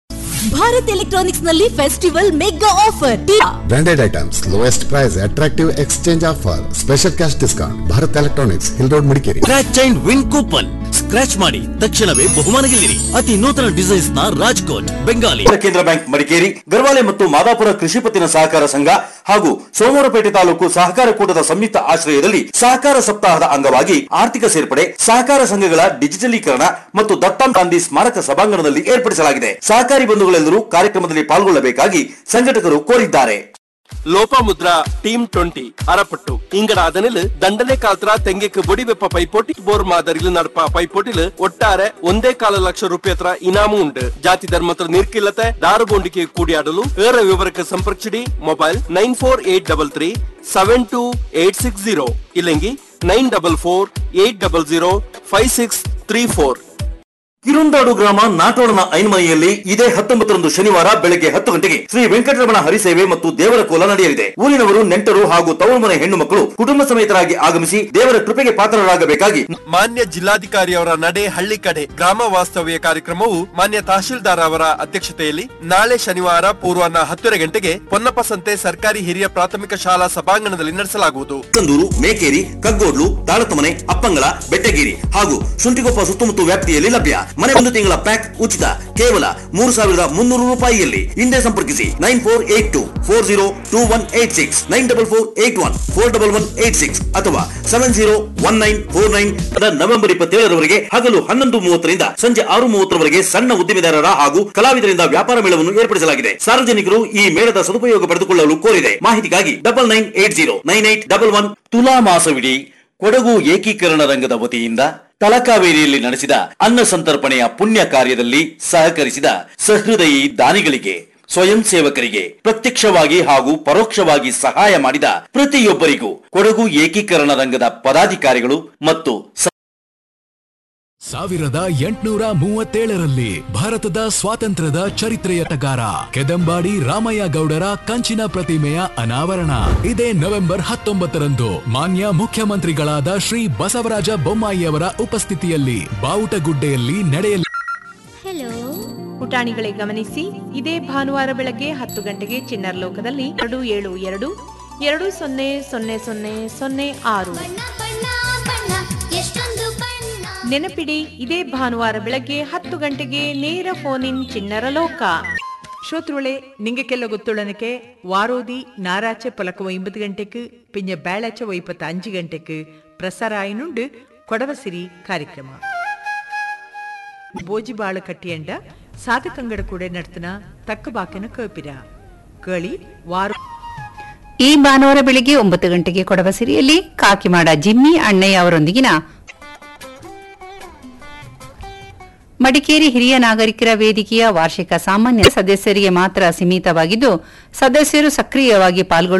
ಭಾರತ್ ಎಲೆಕ್ಟ್ರಾನಿಕ್ಸ್ ನಲ್ಲಿ festival mega offer Branded items, lowest price, attractive exchange offer, special cash discount. Bharat Electronics, Hill Road, Madikeri. Scratch and win coupon scratch ಮಾಡಿ ತಕ್ಷಣವೇ ಬಹುಮಾನ ಗೆಲ್ಲಿರಿ ಅತಿ ನೂತನ ಡಿಸೈನ್ಸ್ ನ ರಾಜ್ಕೋಟ್ ಬೆಂಗಾಲಿ ಕೇಂದ್ರ ಬ್ಯಾಂಕ್ ಮಡಿಕೇರಿ ಗರ್ವಾಲೆ ಮತ್ತು ಮಾದಾಪುರ ಕೃಷಿ ಪತ್ತಿನ ಸಹಕಾರ ಸಂಘ ಹಾಗೂ ಸೋಮವಾರಪೇಟೆ ತಾಲೂಕು ಸಹಕಾರ ಕೂಟದ ಸಂಯುಕ್ತ ಆಶ್ರಯದಲ್ಲಿ ಸಹಕಾರ ಸಪ್ತಾಹದ ಅಂಗವಾಗಿ ಆರ್ಥಿಕ ಸೇರ್ಪಡೆ ಸಹಕಾರ ಸಂಘಗಳ ಡಿಜಿಟಲೀಕರಣ ಮತ್ತು ದತ್ತಾಂ ಗಾಂಧಿ ಸ್ಮಾರಕ ಸಭಾಂಗಣದಲ್ಲಿ ಏರ್ಪಡಿಸಲಾಗಿದೆ ಸಹಕಾರಿ ಬಂಧುಗಳೆಲ್ಲರೂ ಕಾರ್ಯಕ್ರಮದಲ್ಲಿ ಪಾಲ್ಗೊಳ್ಳಬೇಕಾಗಿ ಸಂಘಟಕರು ಕೋರಿದ್ದಾರೆ லோபாமுத்ரா டீம் டுவெண்ட்டி அறப்பட்டு இங்கட அதனில் ದಂಡನೆ ಕಾಲ್ತ್ರ ತೆಂಗೆಕ್ ಬೊಡಿವೆಪ್ಪ ಪೈಪೋಟಿ ಬೋರ್ ಮಾದರಿಲು ನಡಪ ಪೈಪೋಟಿಲು ಒಟ್ಟಾರೆ ಒಂದೇ ಕಾಲ ಲಕ್ಷ ರೂಪಾಯಿ ಹತ್ರ ಇನಾಮು ಉಂಟು ಜಾತಿ ಧರ್ಮತ್ರ ನಿರ್ಕಿಲ್ಲತೆ ದಾರುಗೊಂಡಿಗೆ ಕೂಡಿಯಾಡಲು ಏರ ವಿವರಕ್ಕೆ ಸಂಪರ್ಕಿಸಿಡಿ mobile nine four eight double three seven two eight six zero ಇಲ್ಲಂಗಿ nine double four eight double zero five six three four ಕಿರುಂದಾಡು ಗ್ರಾಮ ನಾಟೋಳನ ಐನ್ಮನೆಯಲ್ಲಿ ಇದೇ ಹತ್ತೊಂಬತ್ತರಂದು ಶನಿವಾರ ಬೆಳಗ್ಗೆ ಹತ್ತು ಗಂಟೆಗೆ ಶ್ರೀ ವೆಂಕಟರಮಣ ಹರಿಸೇವೆ ಮತ್ತು ದೇವರ ಕೋಲ ನಡೆಯಲಿದೆ ಊರಿನವರು ನೆಂಟರು ಹಾಗೂ ತವರು ಮನೆ ಹೆಣ್ಣು ಮಕ್ಕಳು ಕುಟುಂಬ ಸಮೇತರಾಗಿ ಆಗಮಿಸಿ ದೇವರ ಕೃಪೆಗೆ ಪಾತ್ರರಾಗಬೇಕಾಗಿ ಮಾನ್ಯ ಜಿಲ್ಲಾಧಿಕಾರಿ ಅವರ ನಡೆ ಹಳ್ಳಿ ಕಡೆ ಗ್ರಾಮ ವಾಸ್ತವ್ಯ ಕಾರ್ಯಕ್ರಮವು ಮಾನ್ಯ ತಹಶೀಲ್ದಾರ್ ಅವರ ಅಧ್ಯಕ್ಷತೆಯಲ್ಲಿ ನಾಳೆ ಶನಿವಾರ ಪೂರ್ವಾಹ್ನ ಹತ್ತುವರೆ ಗಂಟೆಗೆ ಪೊನ್ನಪ್ಪ ಸಂತೆ ಸರ್ಕಾರಿ ಹಿರಿಯ ಪ್ರಾಥಮಿಕ ಶಾಲಾ ಸಭಾಂಗಣದಲ್ಲಿ ನಡೆಸಲಾಗುವುದು ಕಂದೂರು ಮೇಕೇರಿ ಕಗ್ಗೋಡ್ಲು ತಾಳತಮನೆ ಅಪ್ಪಂಗಳ ಬೆಟ್ಟಗೇರಿ ಹಾಗೂ ಶುಂಠಿಗೊಪ್ಪ ಸುತ್ತಮುತ್ತ ವ್ಯಾಪ್ತಿಯಲ್ಲಿ ಲಭ್ಯ ಮನೆ ಒಂದು ತಿಂಗಳ ಪ್ಯಾಕ್ ಉಚಿತ ಕೇವಲ ಮೂರು ಸಾವಿರದ ಮುನ್ನೂರು ರೂಪಾಯಿಯಲ್ಲಿ ಹಿಂದೆ ಸಂಪರ್ಕಿಸಿ nine four eight two four zero two one eight six nine double four eight one four double one eight six ಅಥವಾ seven zero one nine four nine November ಇಪ್ಪತ್ತೇಳರವರೆಗೆ ಹಗಲು ಹನ್ನೊಂದು ಮೂವತ್ತರಿಂದ ಸಂಜೆ ಆರು ಮೂವತ್ತರವರೆಗೆ ಸಣ್ಣ ಉದ್ದಿಮೆದಾರರ ಹಾಗೂ ಕಲಾವಿದರಿಂದ ವ್ಯಾಪಾರ ಮೇಳವನ್ನು ಏರ್ಪಡಿಸಲಾಗಿದೆ ಸಾರ್ವಜನಿಕರು ಈ ಮೇಳದ ಸದುಪಯೋಗ ಪಡೆದುಕೊಳ್ಳಲು ಕೋರಿದೆ ಮಾಹಿತಿಗಾಗಿ double nine eight zero nine eight double one ತುಲಾ ಮಾಸವಿಡಿ ಕೊಡಗು ಏಕೀಕರಣ ರಂಗದ ವತಿಯಿಂದ ತಲಕಾವೇರಿಯಲ್ಲಿ ನಡೆಸಿದ ಅನ್ನ ಸಂತರ್ಪಣೆಯ ಪುಣ್ಯ ಕಾರ್ಯದಲ್ಲಿ ಸಹಕರಿಸಿದ ಸಹೃದಯಿ ದಾನಿಗಳಿಗೆ ಸ್ವಯಂ ಸೇವಕರಿಗೆ ಪ್ರತ್ಯಕ್ಷವಾಗಿ ಹಾಗೂ ಪರೋಕ್ಷವಾಗಿ ಸಹಾಯ ಮಾಡಿದ ಪ್ರತಿಯೊಬ್ಬರಿಗೂ ಕೊಡಗು ಏಕೀಕರಣ ರಂಗದ ಪದಾಧಿಕಾರಿಗಳು ಮತ್ತು ಸ- ಸಾವಿರದ ಎಂಟುನೂರ ಮೂವತ್ತೇಳರಲ್ಲಿ ಭಾರತದ ಸ್ವಾತಂತ್ರ್ಯದ ಚರಿತ್ರೆಯ ತಗಾರ ಕೆದಂಬಾಡಿ ರಾಮಯ್ಯ ಗೌಡರ ಕಂಚಿನ ಪ್ರತಿಮೆಯ ಅನಾವರಣ ಇದೇ ನವೆಂಬರ್ ಹತ್ತೊಂಬತ್ತರಂದು ಮಾನ್ಯ ಮುಖ್ಯಮಂತ್ರಿಗಳಾದ ಶ್ರೀ ಬಸವರಾಜ ಬೊಮ್ಮಾಯಿಯವರ ಉಪಸ್ಥಿತಿಯಲ್ಲಿ ಬಾವುಟಗುಡ್ಡೆಯಲ್ಲಿ ನಡೆಯಲಿ ಹೆಲೋ ಪುಟಾಣಿಗಳೇ ಗಮನಿಸಿ ಇದೇ ಭಾನುವಾರ ಬೆಳಗ್ಗೆ ಹತ್ತು ಗಂಟೆಗೆ ಚಿನ್ನರ್ ಲೋಕದಲ್ಲಿ ಎರಡು ಏಳು ಎರಡು ಎರಡು ಸೊನ್ನೆ ಸೊನ್ನೆ ಸೊನ್ನೆ ಸೊನ್ನೆ ಆರು ನೆನಪಿಡಿ ಇದೇ ಭಾನುವಾರ ಬೆಳಗ್ಗೆ ಹತ್ತು ಗಂಟೆಗೆ ನೇರ ಫೋನ್ ಇನ್ ಚಿನ್ನರ ಲೋಕ ಶ್ರೋತೃളെ നിങ്ങൾക്കെല്ല ಗೊತ್ತುಳನಕ್ಕೆ ವಾರೋದಿ ನಾರಾಚೆ ಪಲಕ ಒಂಬತ್ತು ಗಂಟೆಗೆ ಪಿಂಜ ಬೇಳಚ ಒಯ್ಪತ್ತ അഞ്ച് ಗಂಟೆಗೆ ಪ್ರಸಾರ ಆಯ್ನುಂಡು ಕೊಡವಸಿರಿ ಕಾರ್ಯಕ್ರಮ ಬೋಜಿಬಾಳು ಕಟ್ಟಿಯಂಡ ಸಾಧಕಂಗಡ ಕೂಡ ನಡ್ತನ ತಕ್ಕ ಬಾಕನ ಕೇಪಿರ ಕೇಳಿ ವಾರ ಈ ಭಾನುವಾರ ಬೆಳಿಗ್ಗೆ ಒಂಬತ್ತು ಗಂಟೆಗೆ ಕೊಡವ ಸಿರಿಯಲ್ಲಿ ಕಾಕಿಮಾಡ ಜಿಮ್ಮಿ ಅಣ್ಣಯ್ಯ ಅವರೊಂದಿಗಿನ ಮಡಿಕೇರಿ ಹಿರಿಯ ನಾಗರಿಕರ ವೇದಿಕೆಯ ವಾರ್ಷಿಕ ಸಾಮಾನ್ಯ ಸದಸ್ಯರಿಗೆ ಮಾತ್ರ ಸೀಮಿತವಾಗಿದ್ದು ಸದಸ್ಯರು ಸಕ್ರಿಯವಾಗಿ ಪಾಲ್ಗೊಳ್ಳುವ